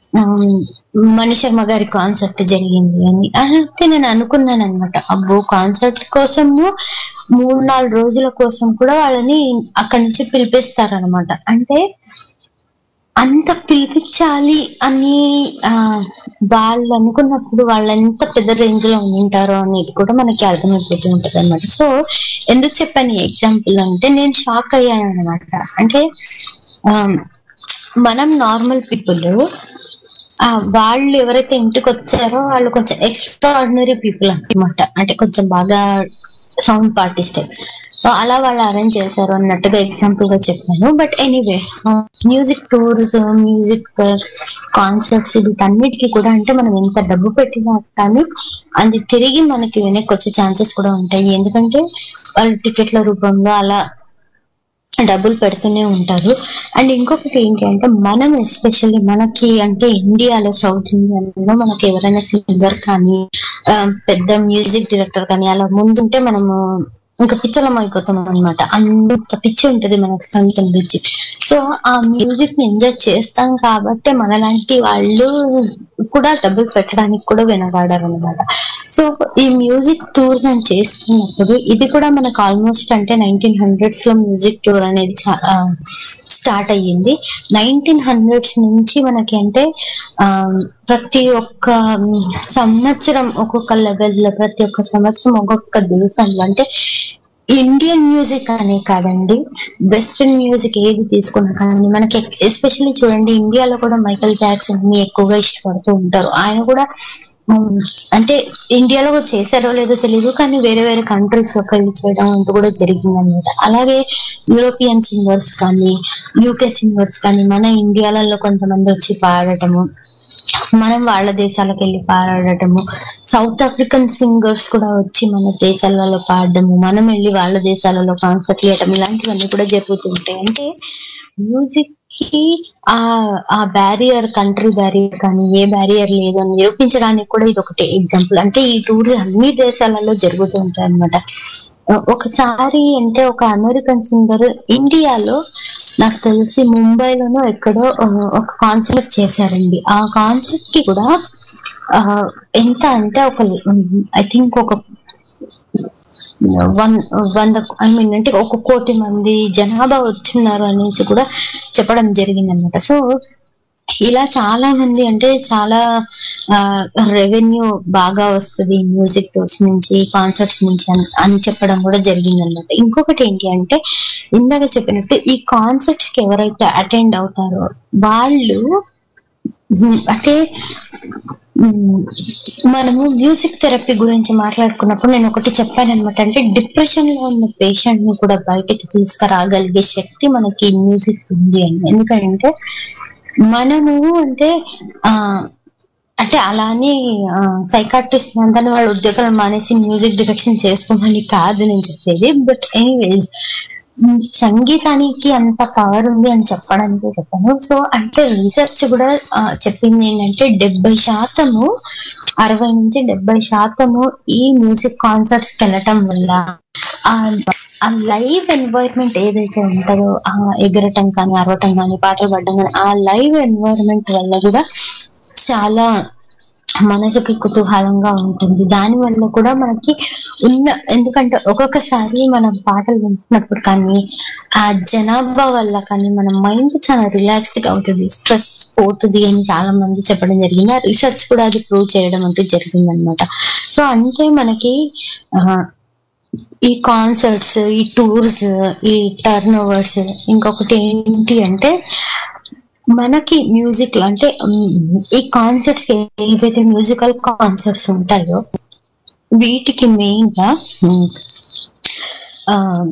మణి శర్మ గారి కాన్సెప్ట్ జరిగింది అని అయితే నేను అనుకున్నాను అనమాట అబ్బో కాన్సెప్ట్ కోసము మూడు నాలుగు రోజుల కోసం కూడా వాళ్ళని అక్కడి నుంచి పిలిపిస్తారనమాట అంటే అంత పిలిపించాలి అని ఆ వాళ్ళు అనుకున్నప్పుడు వాళ్ళు ఎంత పెద్ద రేంజ్ లో ఉంటారో అనేది కూడా మనకి అర్థమైపోతూ ఉంటది అనమాట సో ఎందుకు చెప్పాను ఈ ఎగ్జాంపుల్ అంటే నేను షాక్ అయ్యాను అనమాట అంటే ఆ, మనం నార్మల్ పీపుల్ ఆ వాళ్ళు ఎవరైతే ఇంటికి వచ్చారో వాళ్ళు కొంచెం ఎక్స్ట్రా ఆర్డినరీ పీపుల్ అన్నమాట అంటే కొంచెం బాగా సౌండ్ పార్టీ స్టైల్ సో అలా వాళ్ళు అరేంజ్ చేశారు అన్నట్టుగా ఎగ్జాంపుల్ గా చెప్పాను but anyway music tours music concerts వీటన్నిటికీ కూడా అంటే మనం ఎంత డబ్బు పెట్టినా కానీ అది తిరిగి మనకి వెనక్కి వచ్చే ఛాన్సెస్ కూడా ఉంటాయి ఎందుకంటే వాళ్ళు టికెట్ల రూపంలో అలా డబ్బులు పెడుతూనే ఉంటారు అండ్ ఇంకొకటి ఏంటి అంటే మనం ఎస్పెషల్లీ మనకి అంటే ఇండియాలో సౌత్ ఇండియాలో మనకి ఎవరైనా సింగర్ కానీ ఆ, పెద్ద మ్యూజిక్ డైరెక్టర్ కానీ అలా ముందుంటే మనము ఇంకా పిచ్చలం అయిపోతాం అనమాట అంత పిచ్చి ఉంటది మనకి సంగీతం పిచ్చి సో ఆ మ్యూజిక్ ని ఎంజాయ్ చేస్తాం కాబట్టి మనలాంటి వాళ్ళు కూడా డబ్బులు పెట్టడానికి కూడా వెనకాడారు అనమాట సో ఈ మ్యూజిక్ టూర్స్ అని చేస్తున్నప్పుడు ఇది కూడా మనకు ఆల్మోస్ట్ అంటే నైన్టీన్ హండ్రెడ్స్ లో మ్యూజిక్ టూర్ అనేది స్టార్ట్ అయ్యింది నైన్టీన్ హండ్రెడ్స్ నుంచి మనకి అంటే ఆ, ప్రతి ఒక్క మ్, సంవత్సరం ఒక్కొక్క లెవెల్లో ప్రతి ఒక్క సంవత్సరం ఒక్కొక్క దేశంలో అంటే ఇండియన్ మ్యూజిక్ అనే కాదండి వెస్ట్రన్ మ్యూజిక్ ఏది తీసుకున్నా కానీ మనకి ఎస్పెషల్లీ చూడండి ఇండియాలో కూడా మైకల్ జాక్సన్ ని ఎక్కువగా ఇష్టపడుతూ ఉంటారు ఆయన కూడా ఉమ్, అంటే ఇండియాలో కూడా చేశారో లేదో తెలియదు కానీ వేరే వేరే కంట్రీస్ లో వెళ్ళి చేయడం అంటూ కూడా జరిగింది అనమాట అలాగే యూరోపియన్ సింగర్స్ కానీ యూకే సింగర్స్ కానీ మన ఇండియాలలో కొంతమంది వచ్చి పాడటము మనం వాళ్ళ దేశాలకు వెళ్ళి పాడటము సౌత్ ఆఫ్రికన్ సింగర్స్ కూడా వచ్చి మన దేశాలలో పాడడము మనం వెళ్ళి వాళ్ళ దేశాలలో కాన్సర్ట్ చేయడం ఇలాంటివన్నీ కూడా జరుగుతూ ఉంటాయి అంటే మ్యూజిక్ కి ఆ ఆ బ్యారియర్ కంట్రీ బ్యారియర్ కానీ ఏ బ్యారియర్ లేదు అని నిరూపించడానికి కూడా ఇది ఒకటి ఎగ్జాంపుల్ అంటే ఈ టూర్స్ అన్ని దేశాలలో జరుగుతూ ఉంటాయి అనమాట ఒకసారి అంటే ఒక అమెరికన్ సింగర్ ఇండియాలో నాకు తెలిసి ముంబైలోనో ఎక్కడో ఆ, ఒక కాన్సర్ట్ చేశారండి ఆ కాన్సర్ట్ కి కూడా ఆ, ఎంత అంటే ఒక ఐ థింక్ ఒక వన్ వంద ఐ మీన్ అంటే ఒక కోటి మంది జనాభా వచ్చిన్నారు అనేసి కూడా చెప్పడం జరిగింది అనమాట సో ఇలా చాలా మంది అంటే చాలా రెవెన్యూ బాగా వస్తుంది మ్యూజిక్ టూర్స్ నుంచి కాన్సర్ట్స్ నుంచి అని- అని చెప్పడం కూడా జరిగింది అనమాట ఇంకొకటి ఏంటి అంటే ఇందాక చెప్పినట్టు ఈ కాన్సర్ట్స్ కి ఎవరైతే అటెండ్ అవుతారో వాళ్ళు ఉమ్, అంటే ఉమ్, మనము మ్యూజిక్ థెరపీ గురించి మాట్లాడుకున్నప్పుడు నేను ఒకటి చెప్పాను అనమాట అంటే డిప్రెషన్ లో ఉన్న పేషెంట్ ని కూడా బయటికి తీసుకురాగలిగే శక్తి మనకి మ్యూజిక్ ఉంది అని ఎందుకంటే మనము అంటే ఆ అంటే అలానే సైకాట్రిస్ట్ అందరిని వాళ్ళ ఉద్యోగాలు మానేసి మ్యూజిక్ డైరెక్షన్ చేసుకోమని కాదు నేను చెప్పేది బట్ ఎనీవేస్ సంగీతానికి అంత పవర్ ఉంది అని చెప్పడానికి చెప్పాను సో అంటే రీసెర్చ్ కూడా ఆ, చెప్పింది ఏంటంటే డెబ్బై శాతము అరవై నుంచి డెబ్బై శాతము ఈ మ్యూజిక్ కాన్సర్ట్స్ కి వెళ్ళటం వల్ల ఆ ఆ లైవ్ ఎన్వైర్న్మెంట్ ఏదైతే ఉంటుందో ఆ ఎగరటం కానీ అరవటం కానీ పాటలు పాడడం కానీ ఆ లైవ్ ఎన్వైర్న్మెంట్ వల్ల కూడా చాలా మనసుకి కుతూహలంగా ఉంటుంది దాని వల్ల కూడా మనకి ఉన్న ఎందుకంటే ఒక్కొక్కసారి మనం పాటలు వింటున్నప్పుడు కానీ ఆ జనాభా వల్ల కానీ మన మైండ్ చాలా రిలాక్స్డ్ గా అవుతుంది స్ట్రెస్ పోతుంది అని చాలా మంది చెప్పడం జరిగింది ఆ రీసెర్చ్ కూడా అది ప్రూవ్ చేయడం అంటూ జరిగింది అనమాట సో అంటే మనకి ఆ, ఈ కాన్సర్ట్స్ ఈ టూర్స్ ఈ టర్న్ ఓవర్స్ ఇంకొకటి ఏంటి అంటే మనకి మ్యూజిక్ లో అంటే ఉమ్, ఈ కాన్సర్ట్స్ ఏవైతే మ్యూజికల్ కాన్సర్ట్స్ ఉంటాయో వీటికి మెయిన్ గా ఉమ్, ఆ,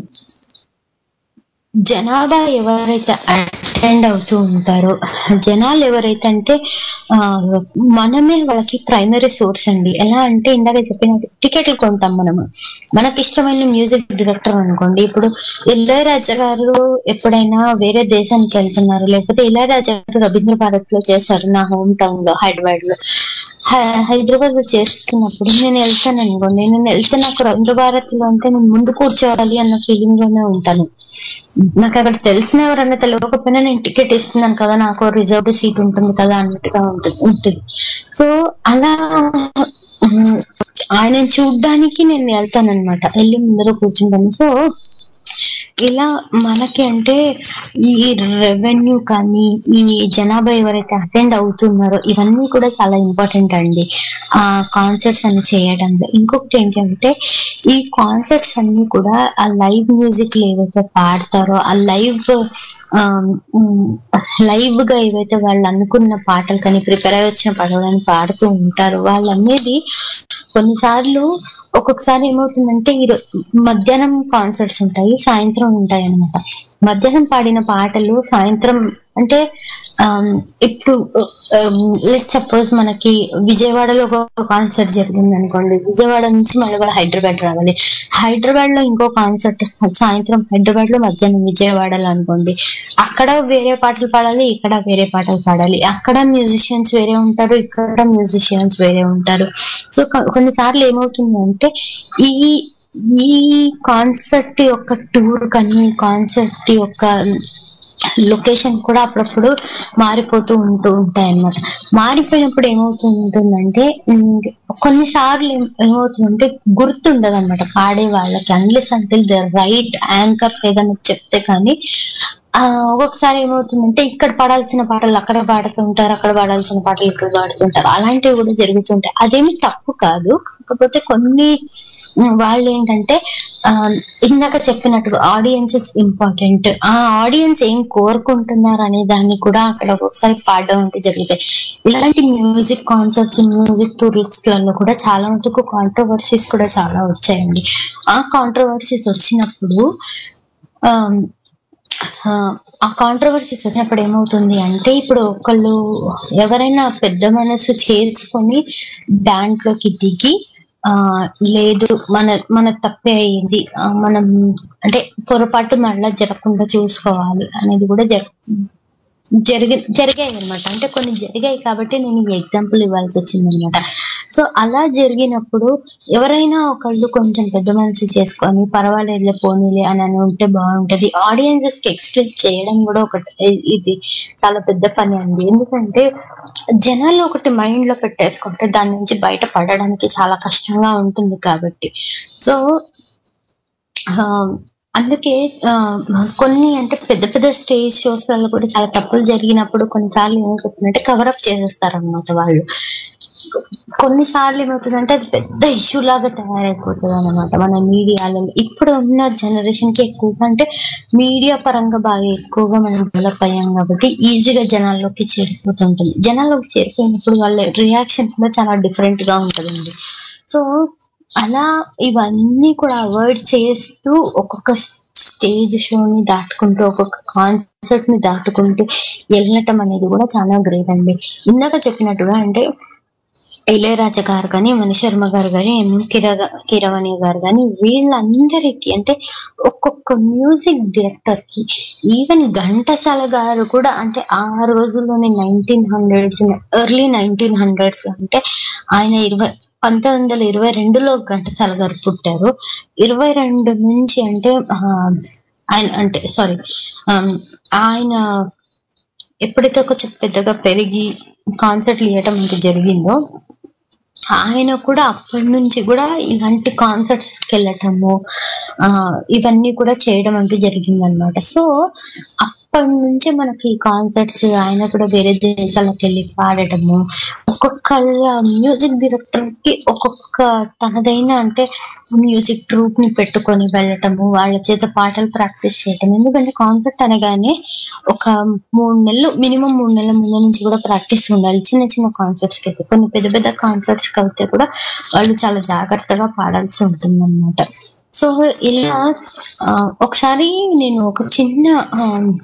జనాభా ఎవరైతే అటెండ్ అవుతూ ఉంటారో జనాలు ఎవరైతే అంటే ఆ, మనమే వాళ్ళకి ప్రైమరీ సోర్స్ అండి ఎలా అంటే ఇందాక చెప్పినట్టు టికెట్లు కొంటాం మనము మనకి ఇష్టమైన మ్యూజిక్ డైరెక్టర్ అనుకోండి ఇప్పుడు ఇళయరాజా గారు ఎప్పుడైనా వేరే దేశానికి వెళ్తున్నారు లేకపోతే ఇళయరాజా గారు రవీంద్ర భారత్ లో చేశారు నా హోమ్ టౌన్ లో హైదరాబాద్ లో హై- హైదరాబాద్ లో చేస్తున్నప్పుడు నేను వెళ్తాను అనుకోండి నేను వెళ్తే నాకు రవీంద్ర భారత్ లో అంటే నేను ముందు కూర్చోవాలి అన్న ఫీలింగ్ లోనే ఉంటాను నాకు అక్కడ తెలిసిన ఎవరన్నా తెలియకపోయినా నేను టికెట్ ఇస్తున్నాను కదా నాకు రిజర్వ్డ్ సీట్ ఉంటుంది కదా అన్నట్టుగా ఉంటుంది ఉంటుంది సో అలా ఉమ్, ఆయనను చూడ్డానికి నేను వెళ్తాను అనమాట వెళ్ళి ముందర కూర్చుంటాను సో ఇలా మనకి అంటే ఈ రెవెన్యూ కానీ ఈ జనాభా ఎవరైతే అటెండ్ అవుతున్నారో ఇవన్నీ కూడా చాలా ఇంపార్టెంట్ అండి ఆ కాన్సర్ట్స్ అన్ని చేయడంలో ఇంకొకటి ఏంటంటే ఈ కాన్సర్ట్స్ అన్ని కూడా ఆ లైవ్ మ్యూజిక్ ఏవైతే పాడతారో ఆ లైవ్ లైవ్ గా ఏవైతే వాళ్ళు అనుకున్న పాటలు కానీ ప్రిపేర్ అయి వచ్చిన పాటలు కానీ పాడుతూ ఉంటారో వాళ్ళు అనేది కొన్నిసార్లు ఒక్కొక్కసారి ఏమవుతుందంటే ఈ రో- మధ్యాహ్నం కాన్సర్ట్స్ ఉంటాయి సాయంత్రం ఉంటాయి అన్నమాట మధ్యాహ్నం పాడిన పాటలు సాయంత్రం అంటే ఆమ్, ఇప్పుడు లెట్ సపోజ్ మనకి విజయవాడలో ఒక కాన్సర్ట్ జరిగింది అనుకోండి విజయవాడ నుంచి మళ్ళీ కూడా హైదరాబాద్ రావాలి హైదరాబాద్ లో ఇంకో కాన్సర్ట్ సాయంత్రం హైదరాబాద్ లో మధ్యాహ్నం విజయవాడలో అనుకోండి అక్కడ వేరే పాటలు పాడాలి ఇక్కడ వేరే పాటలు పాడాలి అక్కడ మ్యూజిషియన్స్ వేరే ఉంటారు ఇక్కడ మ్యూజిషియన్స్ వేరే ఉంటారు సో కొన్నిసార్లు ఏమవుతుందంటే ఈ ఈ కాన్సర్ట్ యొక్క టూర్ కానీ కాన్సర్ట్ యొక్క లొకేషన్ కూడా అప్పుడప్పుడు మారిపోతూ ఉంటూ ఉంటాయి అన్నమాట మారిపోయినప్పుడు ఏమవుతుంటుందంటే ఉమ్, కొన్నిసార్లు ఏం- ఏమవుతుందంటే గుర్తుండదు అనమాట పాడే వాళ్ళకి అన్లెస్ అంటే ద రైట్ యాంకర్ ఏదైనా చెప్తే కానీ ఆ, ఒక్కొక్కసారి ఏమవుతుందంటే ఇక్కడ పాడాల్సిన పాటలు అక్కడ పాడుతుంటారు అక్కడ పాడాల్సిన పాటలు ఇక్కడ పాడుతుంటారు అలాంటివి కూడా జరుగుతుంటాయి అదేమి తప్పు కాదు కాకపోతే కొన్ని ఉమ్, వాళ్ళు ఏంటంటే ఆ, ఇందాక చెప్పినట్టుగా ఆడియన్సెస్ ఇంపార్టెంట్ ఆ ఆడియన్స్ ఏం కోరుకుంటున్నారు అనే దాన్ని కూడా అక్కడ ఒక్కొక్కసారి పాడడం అంటే జరుగుతాయి ఇలాంటి మ్యూజిక్ కాన్సర్ట్స్ మ్యూజిక్ టూరిస్ట్లలో కూడా చాలా మటుకు కాంట్రవర్సీస్ కూడా చాలా వచ్చాయండి ఆ కాంట్రవర్సీస్ వచ్చినప్పుడు ఆ, ఆ, ఆ కాంట్రవర్సీస్ వచ్చినప్పుడు ఏమవుతుంది అంటే ఇప్పుడు ఒకళ్ళు ఎవరైనా పెద్ద మనసు చేసుకొని దాంట్లోకి దిగి ఆ లేదు మన మన తప్పే అయింది ఆ, మనం అంటే పొరపాటు మళ్ళా జరగకుండా చూసుకోవాలి అనేది కూడా జరుగుతుంది జరిగి జరిగాయి అనమాట అంటే కొన్ని జరిగాయి కాబట్టి నేను ఈ ఎగ్జాంపుల్ ఇవ్వాల్సి వచ్చింది అనమాట సో అలా జరిగినప్పుడు ఎవరైనా ఒకళ్ళు కొంచెం పెద్ద మనసు చేసుకొని పర్వాలేదులే పోనీలే అని అని ఉంటే బాగుంటది ఆడియన్సెస్ కి ఎక్స్ప్లెయిన్ చేయడం కూడా ఒకటి ఇ- ఇది చాలా పెద్ద పని అండి ఎందుకంటే జనాలు ఒకటి మైండ్ లో పెట్టేసుకుంటే దాని నుంచి బయట పడడానికి చాలా కష్టంగా ఉంటుంది కాబట్టి సో ఆ, అందుకే ఆ, కొన్ని అంటే పెద్ద పెద్ద స్టేజ్ షోస్ వల్ల కూడా చాలా తప్పులు జరిగినప్పుడు కొన్నిసార్లు ఏమవుతుందంటే కవరప్ చేసేస్తారు అనమాట వాళ్ళు కొన్నిసార్లు ఏమవుతుందంటే అది పెద్ద ఇష్యూ లాగా తయారైపోతుంది అనమాట మన మీడియాలో ఇప్పుడు ఉన్న జనరేషన్ కి ఎక్కువగా అంటే మీడియా పరంగా బాగా ఎక్కువగా మనం డెవలప్ అయ్యాం కాబట్టి ఈజీగా జనాల్లోకి చేరిపోతుంటుంది జనాల్లోకి చేరిపోయినప్పుడు వాళ్ళ రియాక్షన్ కూడా చాలా డిఫరెంట్ గా ఉంటుందండి సో అలా ఇవన్నీ కూడా అవాయిడ్ చేస్తూ ఒక్కొక్క స్టేజ్ షోని దాటుకుంటూ ఒక్కొక్క కాన్సర్ట్ ని దాటుకుంటూ వెళ్ళటం అనేది కూడా చాలా గ్రేట్ అండి ఇందాక చెప్పినట్టుగా అంటే ఇళయరాజా గారు కానీ మణిశర్మ గారు కానీ ఎం కిర కిరవాణి గారు కానీ వీళ్ళందరికీ అంటే ఒక్కొక్క మ్యూజిక్ డైరెక్టర్ కి ఈవెన్ ఘంటసాల గారు కూడా అంటే ఆ రోజుల్లోనే nineteen hundreds early nineteen hundreds అంటే ఆయన ఇరవై పంతొమ్మిది వందల ఇరవై రెండులో ఘంటసాల గారు పుట్టారు ఇరవై రెండు నుంచి అంటే ఆ, ఆయన అంటే సారీ ఆయన ఎప్పుడైతే కొంచెం పెద్దగా పెరిగి కాన్సర్ట్లు ఇవ్వటం అంటే జరిగిందో ఆయన కూడా అప్పటి నుంచి కూడా ఇలాంటి కాన్సర్ట్స్ కి వెళ్ళటము ఆ ఇవన్నీ కూడా చేయడం అంటూ జరిగింది అనమాట సో అప్పటి నుంచే మనకి కాన్సర్ట్స్ ఆయన కూడా వేరే దేశాలకు వెళ్ళి పాడటము ఒక్కొక్క మ్యూజిక్ డైరెక్టర్ కి ఒక్కొక్క తనదైన అంటే మ్యూజిక్ ట్రూప్ ని పెట్టుకొని వెళ్ళటము వాళ్ళ చేత పాటలు ప్రాక్టీస్ చేయటం ఎందుకంటే కాన్సర్ట్ అనగానే ఒక మూడు నెలలు మినిమం మూడు నెలల ముందు నుంచి కూడా ప్రాక్టీస్ ఉండాలి చిన్న చిన్న కాన్సర్ట్స్ కి అయితే కొన్ని పెద్ద పెద్ద కాన్సర్ట్స్ కి అయితే కూడా వాళ్ళు చాలా జాగ్రత్తగా పాడాల్సి ఉంటుంది అనమాట సో ఇలా ఆ, ఒకసారి నేను ఒక చిన్న ఆ,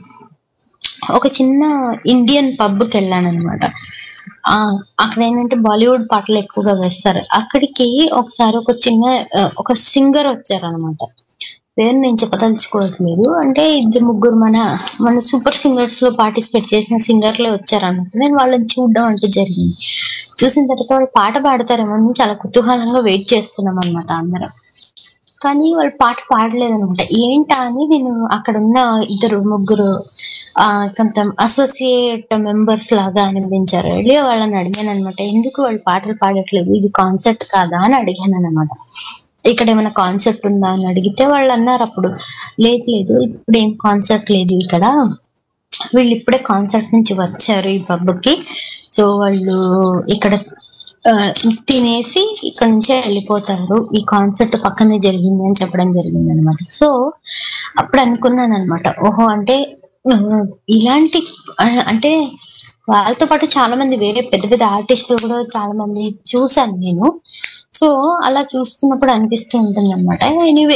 ఒక చిన్న ఇండియన్ పబ్ కి వెళ్ళాను అనమాట అక్కడ ఏంటంటే బాలీవుడ్ పాటలు ఎక్కువగా వేస్తారు అక్కడికి ఒకసారి ఒక చిన్న ఆ, ఒక సింగర్ వచ్చారనమాట పేరు నేను చెప్పదలుచుకోవట్లేదు అంటే ఇద్దరు ముగ్గురు మన మన సూపర్ సింగర్స్ లో పార్టిసిపేట్ చేసిన సింగర్లే వచ్చారన్నమాట నేను వాళ్ళని చూడడం అంటూ జరిగింది చూసిన తర్వాత వాళ్ళు పాట పాడతారేమో అని చాలా కుతూహలంగా వెయిట్ చేస్తున్నాం అనమాట అందరం కానీ వాళ్ళు పాట పాడలేదనమాట ఏంటా అని నేను అక్కడ ఉన్న ఇద్దరు ముగ్గురు ఆ కొంచెం అసోసియేట్ మెంబర్స్ లాగా అనిపించారు వెళ్ళి వాళ్ళని అడిగాను అనమాట ఎందుకు వాళ్ళు పాటలు పాడట్లేదు ఇది కాన్సెప్ట్ కాదా అని అడిగాను అనమాట ఇక్కడ ఏమైనా కాన్సెప్ట్ ఉందా అని అడిగితే వాళ్ళు అన్నారు అప్పుడు లేదు లేదు ఇప్పుడు ఏం కాన్సెప్ట్ లేదు ఇక్కడ వీళ్ళు ఇప్పుడే కాన్సెప్ట్ నుంచి వచ్చారు ఈ పబ్కి సో వాళ్ళు ఇక్కడ ఆ, తినేసి ఇక్కడ నుంచే వెళ్ళిపోతారు ఈ కాన్సెప్ట్ పక్కనే జరిగింది అని చెప్పడం జరిగింది అనమాట సో అప్పుడు అనుకున్నాను అనమాట ఓహో అంటే ఆ, ఇలాంటి ఆ, అంటే వాళ్ళతో పాటు చాలా మంది వేరే పెద్ద పెద్ద ఆర్టిస్టులు కూడా చాలా మంది చూసాను నేను సో అలా చూస్తున్నప్పుడు అనిపిస్తూ ఉంటుంది అనమాట ఎనీవే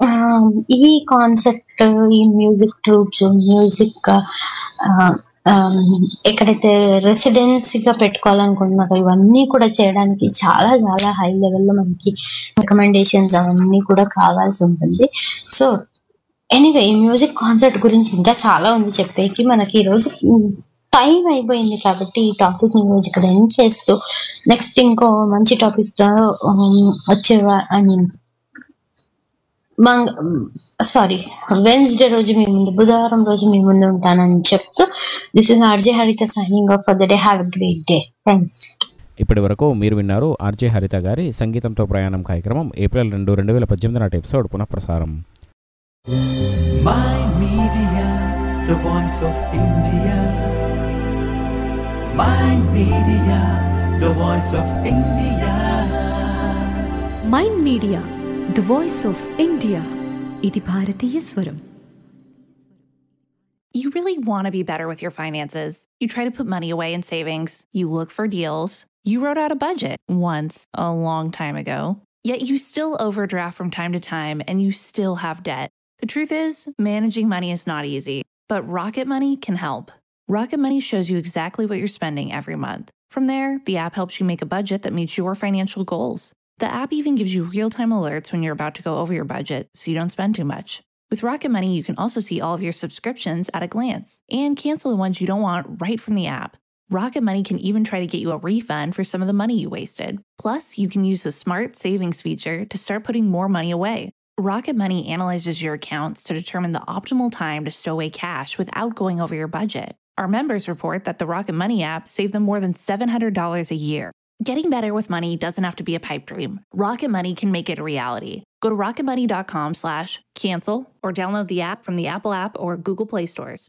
ఈ కాన్సెప్ట్ ఈ మ్యూజిక్ ట్రూప్స్ మ్యూజిక్ ఎక్కడైతే రెసిడెన్సీగా పెట్టుకోవాలనుకుంటున్నారో ఇవన్నీ కూడా చేయడానికి చాలా చాలా హై లెవెల్లో మనకి రికమెండేషన్స్ అవన్నీ కూడా కావాల్సి ఉంటుంది సో ఎనీవే ఈ మ్యూజిక్ కాన్సర్ట్ గురించి ఇంకా చాలా ఉంది చెప్పేకి మనకి ఈ రోజు టైం అయిపోయింది కాబట్టి ఈ టాపిక్ ని రోజు ఇక్కడ ఎండ్ చేస్తూ నెక్స్ట్ ఇంకో మంచి టాపిక్ తో um, వచ్చేవా ఐ మీన్ మంగ సారీ వెన్స్డే రోజు మీ ముందు బుధవారం రోజు మీ ముందు ఉంటానని చెప్తూ this is RJ Haritha signing off for the day have great day thanks ఇప్పటి వరకు మీరు విన్నారు ఆర్జే హరిత గారి సంగీతంతో ప్రయాణం కార్యక్రమం ఏప్రిల్ రెండు రెండు వేల పద్దెనిమిది నాటి ఎపిసోడ్ పునఃప్రసారం My Media, the voice of India. My Media, the voice of India. Mind media the voice of India ఇది భారతీయ స్వరం You really want to be better with your finances. You try to put money away in savings. You look for deals. You wrote out a budget once a long time ago. Yet you still overdraft from time to time and you still have debt. The truth is, managing money is not easy, but Rocket Money can help. Rocket Money shows you exactly what you're spending every month. From there, the app helps you make a budget that meets your financial goals. The app even gives you real time alerts when you're about to go over your budget so you don't spend too much. With Rocket Money, you can also see all of your subscriptions at a glance and cancel the ones you don't want right from the app. Rocket Money can even try to get you a refund for some of the money you wasted. Plus, you can use the smart savings feature to start putting more money away. Rocket Money analyzes your accounts to determine the optimal time to stow away cash without going over your budget. Our members report that the Rocket Money app saved them more than $700 a year. Getting better with money doesn't have to be a pipe dream. Rocket Money can make it a reality. Go to rocketmoney.com slash cancel or download the app from the Apple app or Google Play stores.